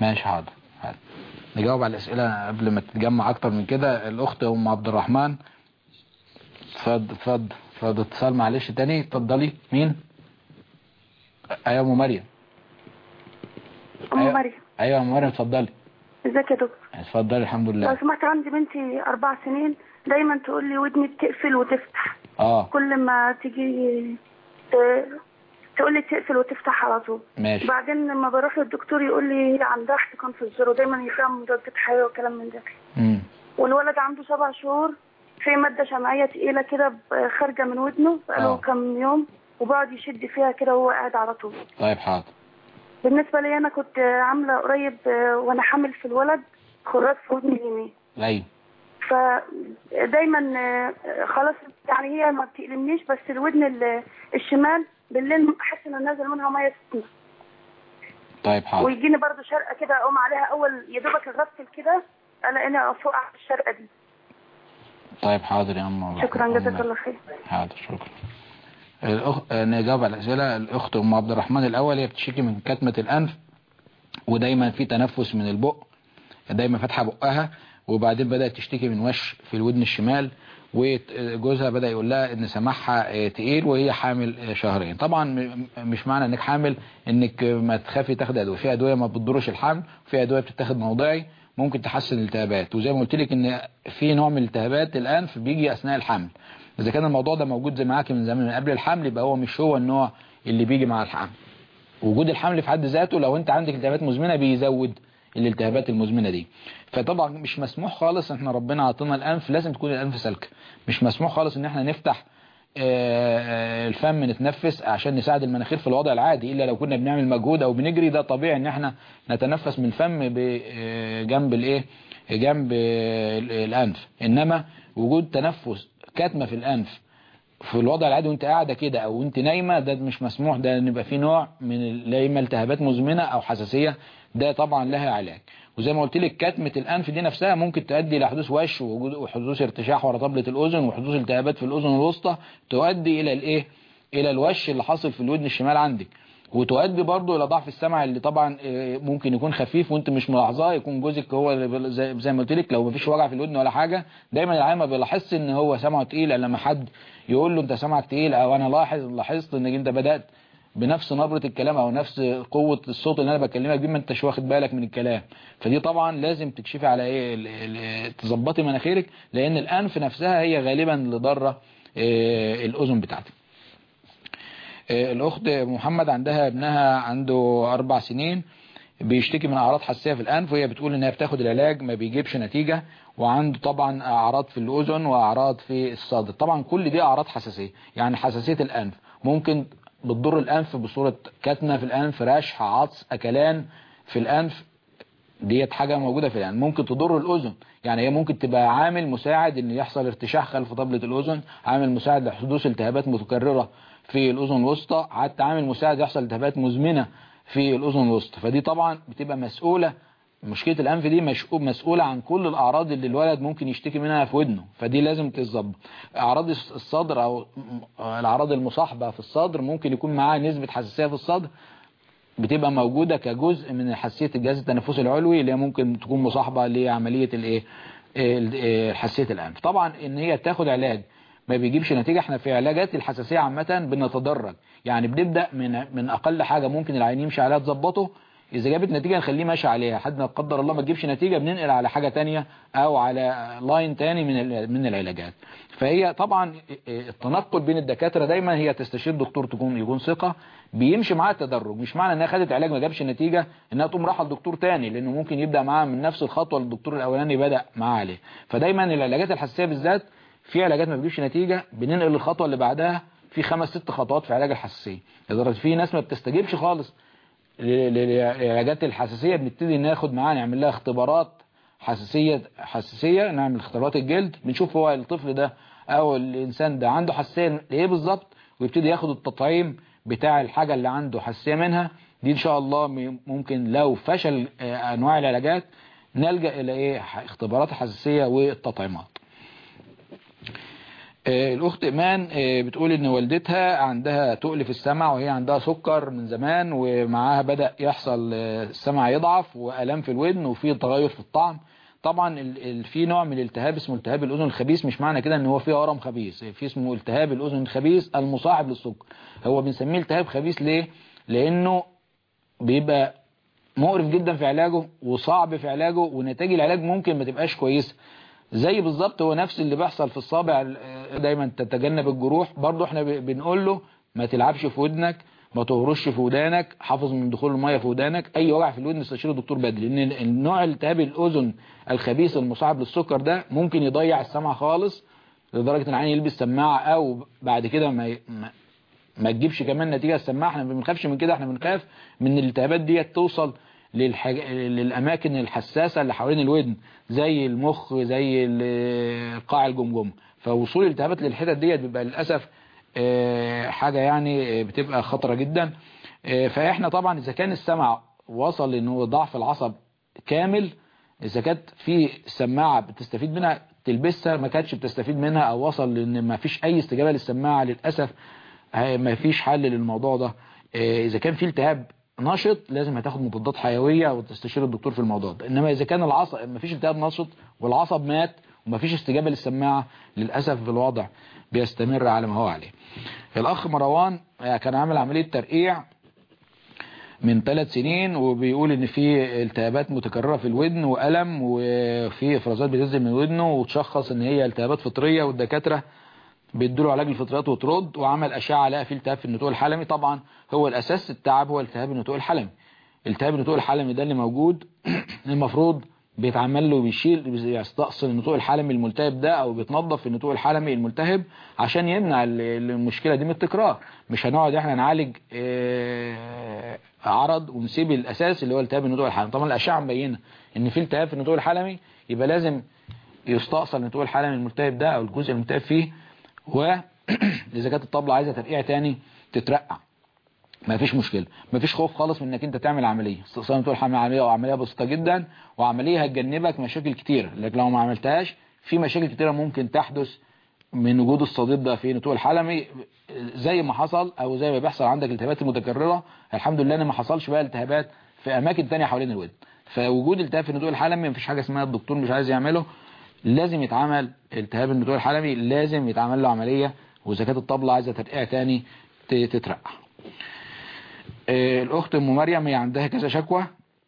ماشي حاضر حاضر. نجاوب على الأسئلة قبل ما تتجمع أكتر من كده الأخت أم عبد الرحمن اتفضل اتفضل اتفضل اتصال معلش تاني اتفضلي مين؟ أيوة أم مريم أم أيوة. مريم أيوة يا أم مريم اتفضلي ازيك يا دكتور اتفضلي الحمد لو لله سمحت عندي بنتي أربع سنين دايما تقول لي ودني بتقفل وتفتح اه كل ما تيجي ت- تقول لي تقفل وتفتح على طول ماشي بعدين لما بروح للدكتور يقول لي هي عندها احتقان في الزر ودايما يفهم مضادات حيوية وكلام من ده مم. والولد عنده سبع شهور في مادة شمعية تقيلة كده ب- خارجة من ودنه بقاله آه. كام يوم وبقعد يشد فيها كده وهو قاعد على طول طيب حاضر بالنسبة لي أنا كنت عاملة قريب آه، وأنا حامل في الولد خراج في ودني اليمين أيوة فدايما آه، خلاص يعني هي ما بتألمنيش بس الودن ال- الشمال بالليل احس ان نازل منها ميه سخنه طيب حاضر ويجيني برضو شرقه كده اقوم عليها اول يا دوبك اغسل كده الاقيني فوق على الشرقه دي طيب حاضر يا أم شكرا أم جزاك الله خير حاضر شكرا الأخ... آه، نجاوب على الأسئلة الأخت أم عبد الرحمن الأول هي بتشتكي من كتمة الأنف ودايما في تنفس من البق دايما فاتحة بقها وبعدين بدأت تشتكي من وش في الودن الشمال وجوزها بدأ يقول لها ان سماعها آه، تقيل وهي حامل آه، شهرين طبعا م- مش معنى انك حامل انك ما تخافي تاخدي ادويه في ادويه ما بتضرش الحمل وفي ادويه بتتاخد موضعي ممكن تحسن الالتهابات وزي ما قلت لك ان في نوع من التهابات الانف بيجي اثناء الحمل اذا كان الموضوع ده موجود زي معاكي من زمان من قبل الحمل يبقى هو مش هو النوع اللي بيجي مع الحمل وجود الحمل في حد ذاته لو انت عندك التهابات مزمنه بيزود الالتهابات المزمنه دي فطبعا مش مسموح خالص احنا ربنا عطينا الانف لازم تكون الانف سالكه مش مسموح خالص ان احنا نفتح آه، آه، الفم نتنفس عشان نساعد المناخير في الوضع العادي الا لو كنا بنعمل مجهود او بنجري ده طبيعي ان احنا نتنفس من الفم بجنب الايه جنب آه، الانف انما وجود تنفس كتمه في الانف في الوضع العادي وانت قاعده كده او انت نايمه ده مش مسموح ده ان يبقى في نوع من ال- لا اما التهابات مزمنه او حساسيه ده طبعا لها علاج وزي ما قلت لك كتمه الانف دي نفسها ممكن تؤدي الى حدوث وش ووجود- وحدوث ارتشاح ورا طبله الاذن وحدوث التهابات في الاذن الوسطى تؤدي الى الايه الى الوش اللي حاصل في الودن الشمال عندك وتؤدي برضه الى ضعف السمع اللي طبعا آه، ممكن يكون خفيف وانت مش ملاحظاه يكون جوزك هو اللي بل- زي, زي ما قلت لك لو مفيش وجع في الودن ولا حاجه دايما العيان ما بيلاحظش ان هو سمعه تقيل الا لما حد يقول له انت سمعك تقيل او انا لاحظ لاحظت انك انت بدات بنفس نبرة الكلام او نفس قوة الصوت اللي انا بكلمك بيه ما انتش واخد بالك من الكلام فدي طبعا لازم تكشفي على ايه ال- ال- تظبطي مناخيرك لان الانف نفسها هي غالبا اللي ضاره آه، الاذن بتاعتك آه، الأخت محمد عندها ابنها عنده أربع سنين بيشتكي من أعراض حساسية في الأنف وهي بتقول إنها بتاخد العلاج ما بيجيبش نتيجة وعنده طبعا أعراض في الأذن وأعراض في الصدر طبعا كل دي أعراض حساسية يعني حساسية الأنف ممكن بتضر الأنف بصورة كتمة في الأنف رشح عطس أكلان في الأنف ديت حاجة موجودة في الأذن ممكن تضر الأذن يعني هي ممكن تبقى عامل مساعد ان يحصل ارتشاح خلف طبلة الأذن عامل مساعد لحدوث التهابات متكررة في الأذن الوسطى حتى عامل مساعد يحصل التهابات مزمنة في الأذن الوسطى فدي طبعا بتبقى مسؤولة مشكلة الأنف دي مش- مسؤولة عن كل الأعراض اللي الولد ممكن يشتكي منها في ودنه فدي لازم تتظبط أعراض الصدر أو الأعراض المصاحبة في الصدر ممكن يكون معاها نسبة حساسية في الصدر بتبقى موجودة كجزء من حساسية الجهاز التنفسي العلوي اللي هي ممكن تكون مصاحبة لعملية الايه ال- إيه، حساسية الأنف طبعا ان هي تاخد علاج ما بيجيبش نتيجة احنا في علاجات الحساسية عامة بنتدرج يعني بنبدأ من من أقل حاجة ممكن العين يمشي عليها تظبطه إذا جابت نتيجة نخليه ماشي عليها حد ما قدر الله ما تجيبش نتيجة بننقل على حاجة تانية أو على لاين تاني من ال- من العلاجات فهي طبعا التنقل بين الدكاترة دايما هي تستشير دكتور تكون يكون ثقة بيمشي معاها التدرج مش معنى انها خدت علاج ما جابش نتيجة انها تقوم رايحه لدكتور تاني لانه ممكن يبدأ معاها من نفس الخطوة اللي الدكتور الاولاني بدأ معاه عليه فدايما العلاجات الحساسية بالذات في علاجات ما بتجيبش نتيجة بننقل الخطوة اللي بعدها في خمس ست خطوات في علاج الحساسية لدرجة في ناس ما بتستجيبش خالص ل- ل- لعلاجات الحساسية بنبتدي ناخد معاه نعمل لها اختبارات حساسية حساسية نعمل اختبارات الجلد بنشوف هو الطفل ده او الانسان ده عنده حساسية لايه بالظبط ويبتدي ياخد التطعيم بتاع الحاجة اللي عنده حساسية منها دي ان شاء الله م- ممكن لو فشل آه، انواع العلاجات نلجأ الى ايه ح- اختبارات الحساسية والتطعيمات آه، الأخت إيمان آه، بتقول إن والدتها عندها تقل في السمع وهي عندها سكر من زمان ومعاها بدأ يحصل آه، السمع يضعف وآلام في الودن وفي تغير في الطعم طبعا ال- ال- في نوع من الالتهاب اسمه التهاب الأذن الخبيث مش معنى كده إن هو فيه ورم خبيث في اسمه التهاب الأذن الخبيث المصاحب للسكر هو بنسميه التهاب خبيث ليه؟ لأنه بيبقى مقرف جدا في علاجه وصعب في علاجه ونتائج العلاج ممكن ما تبقاش كويسه زي بالظبط هو نفس اللي بيحصل في الصابع آه، دايما تتجنب الجروح برضه احنا ب- بنقول له ما تلعبش في ودنك ما تهرش في ودانك حافظ من دخول الميه في ودانك اي وجع في الودن استشير الدكتور بدري لان النوع التهاب الاذن الخبيث المصاحب للسكر ده ممكن يضيع السمع خالص لدرجه ان العين يلبس سماعه او بعد كده ما ي- ما, ما تجيبش كمان نتيجه السماعه احنا ما بنخافش من كده احنا بنخاف من الالتهابات ديت توصل للحاج... للاماكن الحساسه اللي حوالين الودن زي المخ زي ال- قاع الجمجمه فوصول الالتهابات للحتت ديت بيبقى للاسف آه، حاجه يعني آه، بتبقى خطره جدا آه، فاحنا طبعا اذا كان السمع وصل ان هو ضعف العصب كامل اذا كانت في سماعه بتستفيد منها تلبسها ما كانتش بتستفيد منها او وصل لان ما فيش اي استجابه للسماعه للاسف آه، ما فيش حل للموضوع ده آه، اذا كان في التهاب نشط لازم هتاخد مضادات حيويه وتستشير الدكتور في الموضوع ده انما اذا كان العصب ما فيش التهاب نشط والعصب مات وما فيش استجابه للسماعه للاسف الوضع بيستمر على ما هو عليه الاخ مروان آه، كان عامل عمليه ترقيع من ثلاث سنين وبيقول ان في التهابات متكرره في الودن والم وفي افرازات بتنزل من ودنه وتشخص ان هي التهابات فطريه والدكاتره بيدوا علاج الفطريات وترد وعمل اشعه لقى في التهاب في النتوء الحلمي طبعا هو الاساس التعب هو التهاب النتوء الحلمي التهاب النتوء الحلمي ده اللي موجود المفروض بيتعمل له بيشيل بيستأصل النتوء الحلمي الملتهب ده او بيتنظف النتوء الحلمي الملتهب عشان يمنع ال- المشكله دي من التكرار مش هنقعد احنا نعالج آه، عرض ونسيب الاساس اللي هو التهاب النتوء الحلمي طبعا الاشعه مبينه ان في التهاب في النتوء الحلمي يبقى لازم يستأصل النتوء الحلمي الملتهب ده او الجزء الملتهب فيه واذا كانت الطبله عايزه ترقيع تاني تترقع ما فيش مشكله ما فيش خوف خالص من انك انت تعمل عمليه استئصال النتوء الحلمي عمليه وعمليه بسيطه جدا وعمليه هتجنبك مشاكل كتيره لكن لو ما عملتهاش في مشاكل كتيره ممكن تحدث من وجود الصديد ده في نتوء الحلمي زي ما حصل او زي ما بيحصل عندك الالتهابات المتكرره الحمد لله ان ما حصلش بقى التهابات في اماكن تانية حوالين الودن فوجود التهاب في النتوء الحلمي مفيش حاجه اسمها الدكتور مش عايز يعمله لازم يتعمل التهاب النتوء الحلمي لازم يتعمل له عمليه واذا كانت الطبله عايزه ترقيع تاني ت- تترقع آه، الاخت ام مريم هي عندها كذا شكوى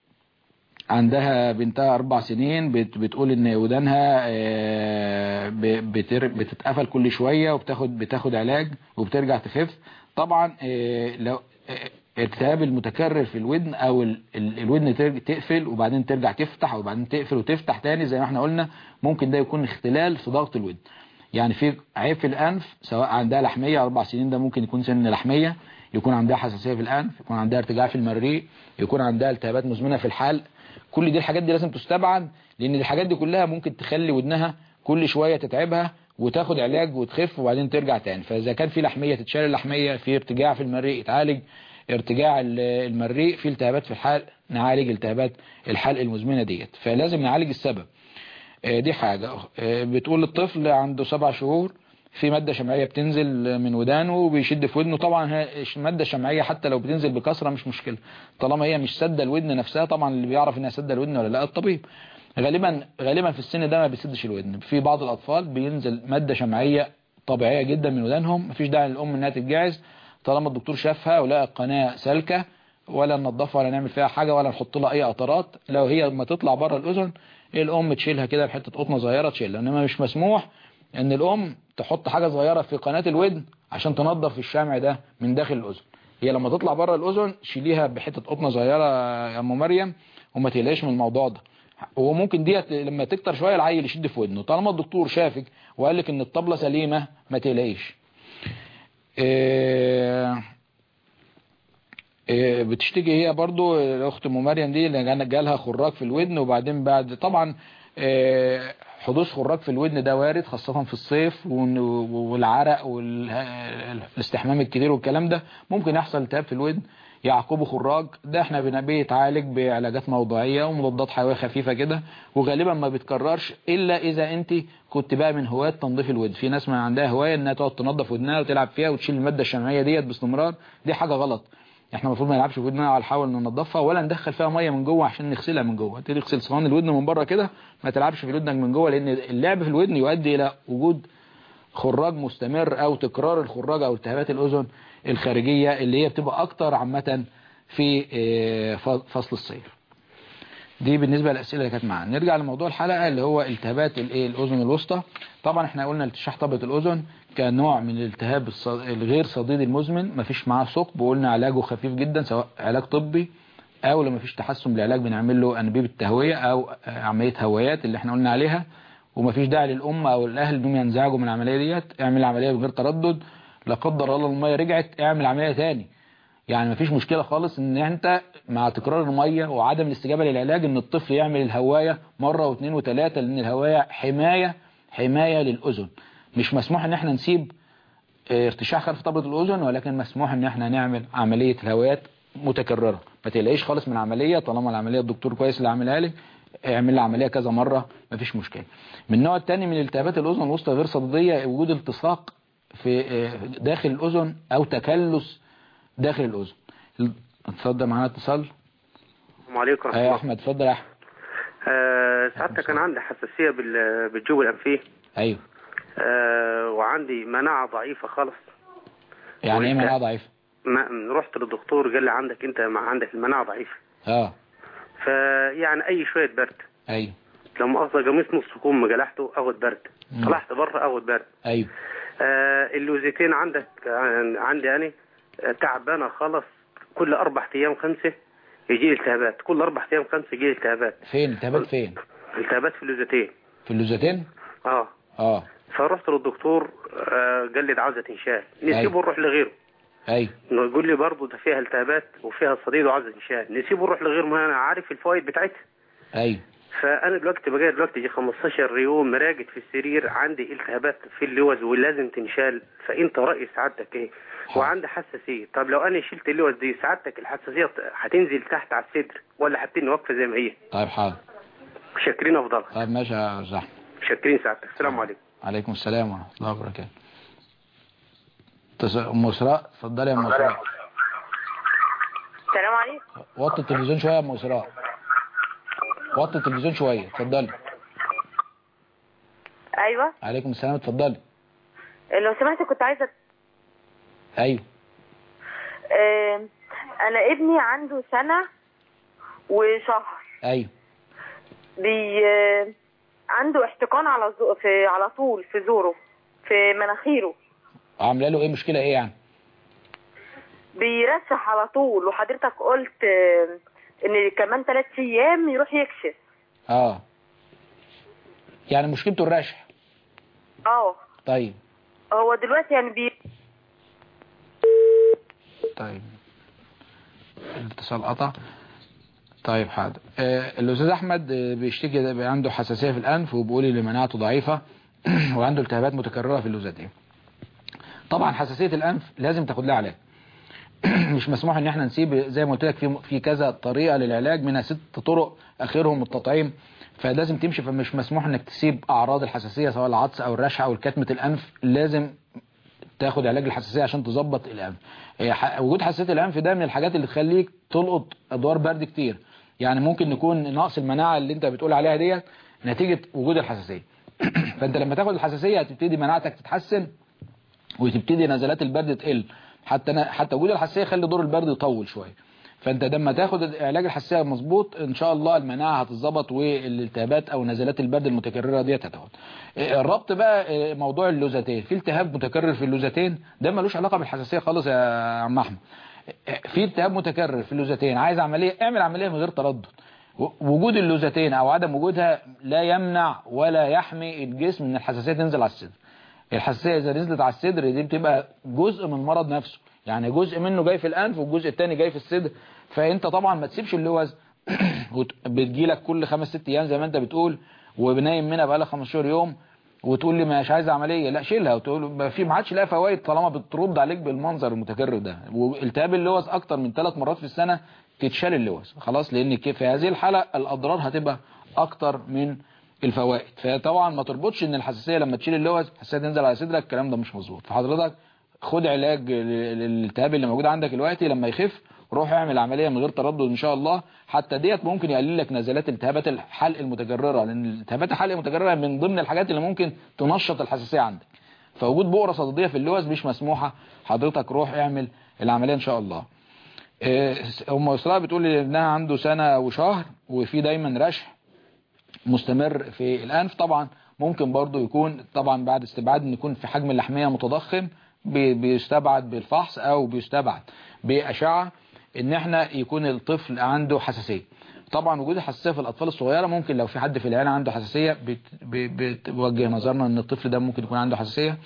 عندها بنتها اربع سنين بت بتقول ان ودانها آه، ب- بتر- بتتقفل كل شويه وبتاخد بتاخد علاج وبترجع تخف طبعا آه، لو آه، الالتهاب المتكرر في الودن او ال- ال- الودن ترج- تقفل وبعدين ترجع تفتح وبعدين تقفل وتفتح تاني زي ما احنا قلنا ممكن ده يكون اختلال في ضغط الودن يعني في عيب في الانف سواء عندها لحميه اربع سنين ده ممكن يكون سن لحميه يكون عندها حساسيه في الانف يكون عندها ارتجاع في المريء يكون عندها التهابات مزمنه في الحلق كل دي الحاجات دي لازم تستبعد لان الحاجات دي كلها ممكن تخلي ودنها كل شويه تتعبها وتاخد علاج وتخف وبعدين ترجع تاني فاذا كان في لحميه تتشال اللحميه في ارتجاع في المريء يتعالج ارتجاع ال- المريء في التهابات في الحلق نعالج التهابات الحلق المزمنه ديت فلازم نعالج السبب آه، دي حاجة آه، بتقول الطفل عنده سبع شهور في مادة شمعية بتنزل من ودانه وبيشد في ودنه طبعا هي- مادة شمعية حتى لو بتنزل بكثرة مش مشكلة طالما هي مش سد الودن نفسها طبعا اللي بيعرف انها سد الودن ولا لا الطبيب غالبا غالبا في السن ده ما بيسدش الودن في بعض الاطفال بينزل مادة شمعية طبيعية جدا من ودانهم مفيش داعي للام انها تتجعز طالما الدكتور شافها ولقى القناة سالكة ولا ننضفها ولا نعمل فيها حاجة ولا نحط لها اي قطرات لو هي لما تطلع بره الاذن الام تشيلها كده بحته قطنه صغيره تشيلها انما مش مسموح ان الام تحط حاجه صغيره في قناه الودن عشان تنظف الشمع ده من داخل الاذن هي لما تطلع بره الاذن شيليها بحته قطنه صغيره يا ام مريم وما تقلقش من الموضوع ده وممكن ديت لما تكتر شويه العيل يشد في ودنه طالما الدكتور شافك وقال لك ان الطبله سليمه ما تقلقيش إيه إيه بتشتكي هي برضو الاخت ام مريم دي اللي جالها خراج في الودن وبعدين بعد طبعا إيه حدوث خراج في الودن ده وارد خاصة في الصيف ون- والعرق والاستحمام الكتير والكلام ده ممكن يحصل التهاب في الودن يعقبه خراج ده احنا بن- بيتعالج بعلاجات موضعية ومضادات حيوية خفيفة كده وغالبا ما بيتكررش الا اذا انت كنت بقى من هواة تنظيف الودن في ناس ما عندها هواية انها تقعد تنظف ودنها وتلعب فيها وتشيل المادة الشمعية ديت باستمرار دي حاجة غلط احنا المفروض ما نلعبش في ودننا ولا نحاول ننضفها ولا ندخل فيها ميه من جوه عشان نغسلها من جوه تيجي تغسل صوان الودن من بره كده ما تلعبش في ودنك من جوه لان اللعب في الودن يؤدي الى وجود خراج مستمر او تكرار الخراج او التهابات الاذن الخارجيه اللي هي بتبقى اكتر عامه في اه، ف- فصل الصيف دي بالنسبة للأسئلة اللي كانت معانا نرجع لموضوع الحلقة اللي هو التهابات الايه الأذن الوسطى طبعا احنا قلنا التشاح طبقة الأذن كنوع من الالتهاب الص- الغير صديد المزمن مفيش معاه ثقب وقلنا علاجه خفيف جدا سواء علاج طبي أو لو مفيش تحسن بالعلاج بنعمل له أنابيب التهوية أو آه، عملية هوايات اللي احنا قلنا عليها ومفيش داعي للأم أو الأهل إنهم ينزعجوا من العملية ديت اعمل العملية بغير تردد لا قدر الله المية رجعت اعمل عملية تاني يعني مفيش مشكلة خالص ان انت مع تكرار المية وعدم الاستجابة للعلاج ان الطفل يعمل الهواية مرة واثنين وثلاثة لان الهواية حماية حماية للأذن مش مسموح ان احنا نسيب اه، ارتشاح خلف طبلة الأذن ولكن مسموح ان احنا نعمل عملية الهوايات متكررة ما تقلقيش خالص من العملية طالما العملية الدكتور كويس اللي عاملها لك اعمل العملية كذا مرة مفيش مشكلة من النوع الثاني من التهابات الأذن الوسطى غير صديدية وجود التصاق في اه، داخل الأذن أو تكلس داخل الأذن اتفضل معانا اتصال السلام عليكم ورحمة ايوه الله. احمد اتفضل يا احمد آه، سعادتك كان عندي حساسية بال- بالجو الأنفي ايوه آه، وعندي مناعة ضعيفة خالص يعني ايه وإنت- مناعه ضعيفه ما رحت للدكتور قال لي عندك أنت ما عندك المناعة ضعيفة اه فيعني أي شوية برد ايوه لو مؤاخذة قميص نص كم جلحته أخد برد مم. طلعت بره أخد برد ايوه آه، اللوزتين عندك آه، عندي أنا آه، تعبانة خالص كل أربع أيام خمسة يجي لي التهابات كل أربع أيام خمسة يجي لي التهابات فين التهابات فين التهابات في اللوزتين في اللوزتين اه اه فرحت للدكتور آه، قال لي ده عاوزه تنشال نسيبه أيوة. نروح لغيره ايوه يقول لي برضه ده فيها التهابات وفيها صديد وعاوزه تنشال نسيبه نروح لغيره ما انا عارف الفوائد بتاعتها ايوه فانا دلوقتي بقى دلوقتي يجي 15 يوم راقد في السرير عندي التهابات في اللوز ولازم تنشال فانت راي سعادتك ايه وعندي حساسيه طب لو انا شلت اللوز دي سعادتك الحساسيه هتنزل تحت على الصدر ولا هتبني واقفه زي ما هي طيب حاضر شاكرين افضل طيب ماشي يا أستاذ احمد شاكرين سعادتك السلام عليكم عليكم السلام ورحمه الله وبركاته تس- ام اسراء اتفضلي يا ام اسراء السلام عليكم وطي التلفزيون شويه يا ام اسراء وطي التلفزيون شويه اتفضلي ايوه عليكم السلام اتفضلي لو سمحت كنت عايزه ايوه آه، انا ابني عنده سنه وشهر ايوه بي آه، عنده احتقان على زو... في على طول في زوره في مناخيره عامله له ايه مشكله ايه يعني بيرشح على طول وحضرتك قلت آه، ان كمان ثلاث ايام يروح يكشف اه يعني مشكلته الرشح اه طيب هو دلوقتي يعني بي طيب الاتصال قطع طيب حاضر آه الاستاذ احمد آه، بيشتكي ده بي- عنده حساسيه في الانف وبيقول لي مناعته ضعيفه وعنده التهابات متكرره في اللوزتين طبعا حساسيه الانف لازم تاخد لها علاج مش مسموح ان احنا نسيب زي ما قلت لك في في كذا طريقه للعلاج منها ست طرق اخرهم التطعيم فلازم تمشي فمش مسموح انك تسيب اعراض الحساسيه سواء العطس او الرشح او كتمه الانف لازم تاخد علاج الحساسيه عشان تظبط الانف إيه، ح- وجود حساسيه الانف ده من الحاجات اللي تخليك تلقط ادوار برد كتير يعني ممكن يكون نقص المناعه اللي انت بتقول عليها ديت نتيجه وجود الحساسيه فانت لما تاخد الحساسيه هتبتدي مناعتك تتحسن وتبتدي نزلات البرد تقل حتى أنا حتى وجود الحساسيه يخلي دور البرد يطول شويه فانت لما تاخد علاج الحساسيه مظبوط ان شاء الله المناعه هتتظبط والالتهابات او نزلات البرد المتكرره ديت هتاخد إيه، الربط بقى إيه، موضوع اللوزتين في التهاب متكرر في اللوزتين ده ملوش علاقه بالحساسيه خالص يا عم احمد إيه، في التهاب متكرر في اللوزتين عايز عمليه اعمل عمليه من غير تردد و- وجود اللوزتين او عدم وجودها لا يمنع ولا يحمي الجسم ان الحساسيه تنزل على الصدر الحساسيه اذا نزلت على الصدر دي بتبقى جزء من المرض نفسه يعني جزء منه جاي في الانف والجزء الثاني جاي في الصدر فانت طبعا ما تسيبش اللوز وت- بتجيلك كل خمس ست ايام زي ما انت بتقول ونايم منها بقالها 15 يوم وتقول لي مش عايز عمليه لا شيلها وتقول ما في ما عادش لها فوائد طالما بترد عليك بالمنظر المتكرر ده والتهاب اللوز اكتر من ثلاث مرات في السنه تتشال اللوز خلاص لان كيف في هذه الحاله الاضرار هتبقى اكتر من الفوائد فطبعا ما تربطش ان الحساسيه لما تشيل اللوز الحساسيه تنزل على صدرك الكلام ده مش مظبوط فحضرتك خد علاج للالتهاب اللي موجود عندك دلوقتي لما يخف روح اعمل عمليه من غير تردد ان شاء الله حتى ديت ممكن يقلل لك نزلات التهابات الحلق المتكرره لان التهابات الحلق المتكرره من ضمن الحاجات اللي ممكن تنشط الحساسيه عندك فوجود بؤره صديديه في اللوز مش مسموحه حضرتك روح اعمل العمليه ان شاء الله ام اسراء بتقول لي ابنها عنده سنه وشهر وفي دايما رشح مستمر في الانف طبعا ممكن برضو يكون طبعا بعد استبعاد ان يكون في حجم اللحميه متضخم بيستبعد بالفحص او بيستبعد باشعه ان احنا يكون الطفل عنده حساسيه طبعا وجود الحساسيه في الاطفال الصغيره ممكن لو في حد في العيله عنده حساسيه بتوجه نظرنا ان الطفل ده ممكن يكون عنده حساسيه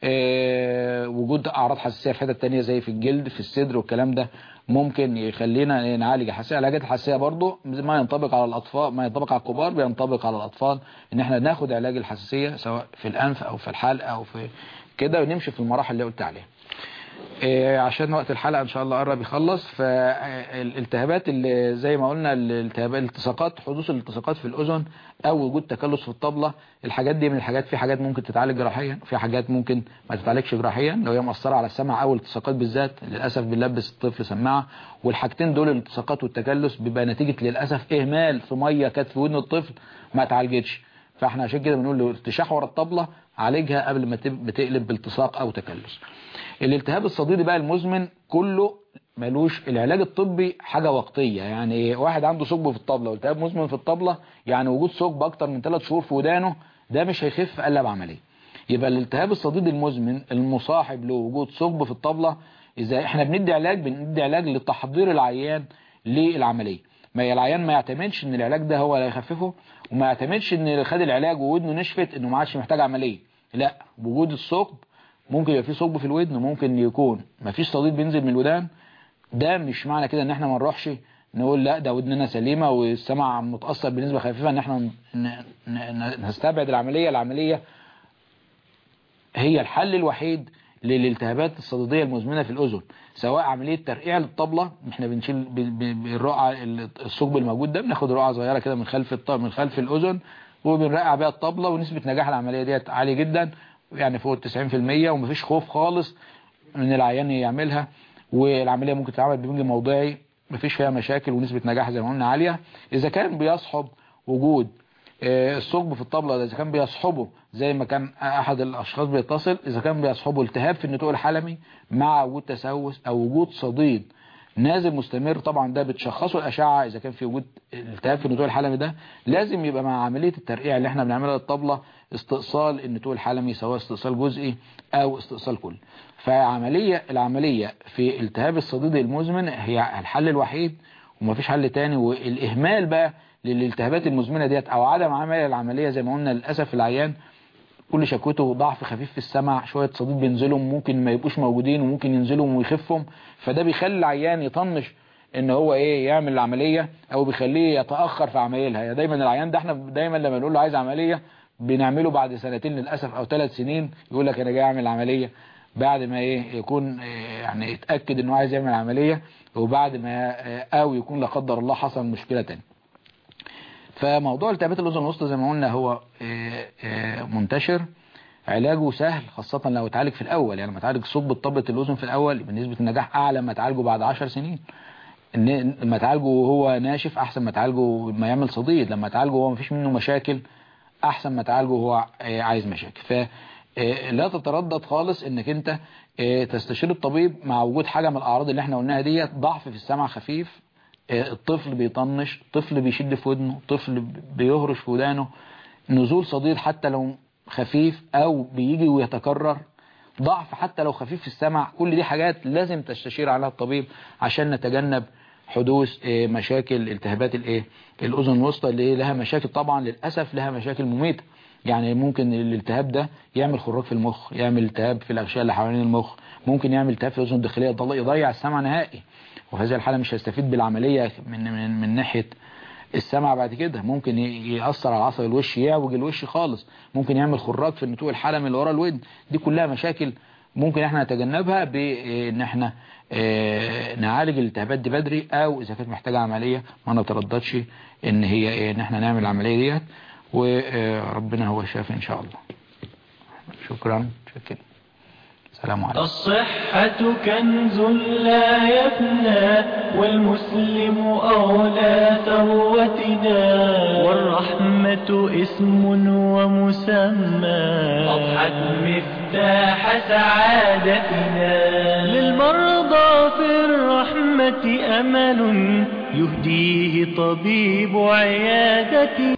اه وجود اعراض حساسيه في حتت تانية زي في الجلد في الصدر والكلام ده ممكن يخلينا نعالج الحساسيه علاجات الحساسيه برضو ما ينطبق على الاطفال ما ينطبق على الكبار بينطبق على الاطفال ان احنا ناخد علاج الحساسيه سواء في الانف او في الحلق او في كده ونمشي في المراحل اللي قلت عليها إيه عشان وقت الحلقة ان شاء الله قرب يخلص فالالتهابات اللي زي ما قلنا الالتهابات الالتصاقات حدوث الالتصاقات في الاذن او وجود تكلس في الطبلة الحاجات دي من الحاجات في حاجات ممكن تتعالج جراحيا في حاجات ممكن ما تتعالجش جراحيا لو هي مأثرة على السمع او الالتصاقات بالذات للاسف بنلبس الطفل سماعة والحاجتين دول الالتصاقات والتكلس بيبقى نتيجة للاسف اهمال في مية كانت في ودن الطفل ما اتعالجتش فاحنا عشان كده بنقول له ارتشاح ورا الطبلة عالجها قبل ما تقلب بالتصاق او تكلس الالتهاب الصديدي بقى المزمن كله ملوش العلاج الطبي حاجة وقتية يعني واحد عنده ثقب في الطبلة والتهاب مزمن في الطبلة يعني وجود ثقب اكتر من 3 شهور في ودانه ده مش هيخف الا بعملية يبقى الالتهاب الصديدي المزمن المصاحب لوجود ثقب في الطبلة اذا احنا بندي علاج بندي علاج لتحضير العيان للعملية ما العيان ما يعتمدش ان العلاج ده هو اللي هيخففه وما يعتمدش ان خد العلاج وودنه نشفت انه ما عادش محتاج عملية لا وجود الثقب ممكن يبقى في ثقب في الودن وممكن يكون ما فيش صديد بينزل من الودان ده مش معنى كده ان احنا ما نروحش نقول لا ده ودننا سليمة والسمع متأثر بنسبة خفيفة ان احنا نستبعد العملية العملية هي الحل الوحيد للالتهابات الصديدية المزمنة في الأذن سواء عملية ترقيع للطبلة احنا بنشيل بالرقعة الثقب الموجود ده بناخد رقعة صغيرة كده من خلف الطبل من خلف الأذن وبنرقع بيها الطبلة ونسبة نجاح العملية ديت عالية جدا يعني فوق ال 90% ومفيش خوف خالص من العيان يعملها والعملية ممكن تتعمل ببنج موضعي مفيش فيها مشاكل ونسبة نجاح زي ما قلنا عالية إذا كان بيصحب وجود الثقب في الطبلة إذا كان بيصحبه زي ما كان أحد الأشخاص بيتصل إذا كان بيصحبه التهاب في النتوء الحلمي مع وجود تسوس أو وجود صديد نازل مستمر طبعا ده بتشخصه الأشعة إذا كان في وجود التهاب في النتوء الحلمي ده لازم يبقى مع عملية الترقيع اللي احنا بنعملها للطبلة استئصال النتوء الحلمي سواء استئصال جزئي أو استئصال كلي فعملية العملية في التهاب الصديد المزمن هي الحل الوحيد ومفيش حل تاني والإهمال بقى للالتهابات المزمنة ديت أو عدم عمل العملية زي ما قلنا للأسف العيان كل شكوته ضعف خفيف في السمع شوية صديد بينزلهم ممكن ما يبقوش موجودين وممكن ينزلهم ويخفهم فده بيخلي العيان يطنش ان هو ايه يعمل العملية او بيخليه يتأخر في عمليها يعني دايما العيان ده احنا دايما لما نقول له عايز عملية بنعمله بعد سنتين للأسف او ثلاث سنين يقول لك انا جاي اعمل عملية بعد ما ايه يكون إيه يعني يتأكد انه عايز يعمل عملية وبعد ما او يكون لا قدر الله حصل مشكلة تانية فموضوع التهابات الاذن الوسطى زي ما قلنا هو منتشر علاجه سهل خاصة لو اتعالج في الاول يعني لما تعالج ثقب طبلة الاذن في الاول بنسبة النجاح اعلى ما تعالجه بعد 10 سنين لما تعالجه وهو ناشف احسن ما تعالجه ما يعمل صديد لما تعالجه وهو مفيش منه مشاكل احسن ما تعالجه وهو عايز مشاكل فلا تتردد خالص انك انت تستشير الطبيب مع وجود حاجة من الاعراض اللي احنا قلناها ديت ضعف في السمع خفيف الطفل بيطنش طفل بيشد في ودنه طفل بيهرش في ودانه نزول صديد حتى لو خفيف او بيجي ويتكرر ضعف حتى لو خفيف في السمع كل دي حاجات لازم تستشير عليها الطبيب عشان نتجنب حدوث مشاكل التهابات الايه الاذن الوسطى اللي لها مشاكل طبعا للاسف لها مشاكل مميته يعني ممكن الالتهاب ده يعمل خراج في المخ يعمل التهاب في الاغشاء اللي حوالين المخ ممكن يعمل التهاب في الاذن الداخليه يضيع السمع نهائي وفي هذه الحالة مش هيستفيد بالعملية من من من ناحية السمع بعد كده ممكن ي- يأثر على عصب الوش يعوج الوش خالص ممكن يعمل خراج في النتوء الحلمي اللي ورا الودن دي كلها مشاكل ممكن احنا نتجنبها بان احنا آه، نعالج الالتهابات دي بدري او اذا كانت محتاجة عملية ما نترددش ان هي إيه، ان احنا نعمل العملية ديت وربنا هو الشافي ان شاء الله شكرا شكرا السلام عليكم الصحة كنز لا يفنى والمسلم أولى ثروتنا والرحمة اسم ومسمى أضحت مفتاح سعادتنا للمرضى في الرحمة أمل يهديه طبيب عيادتنا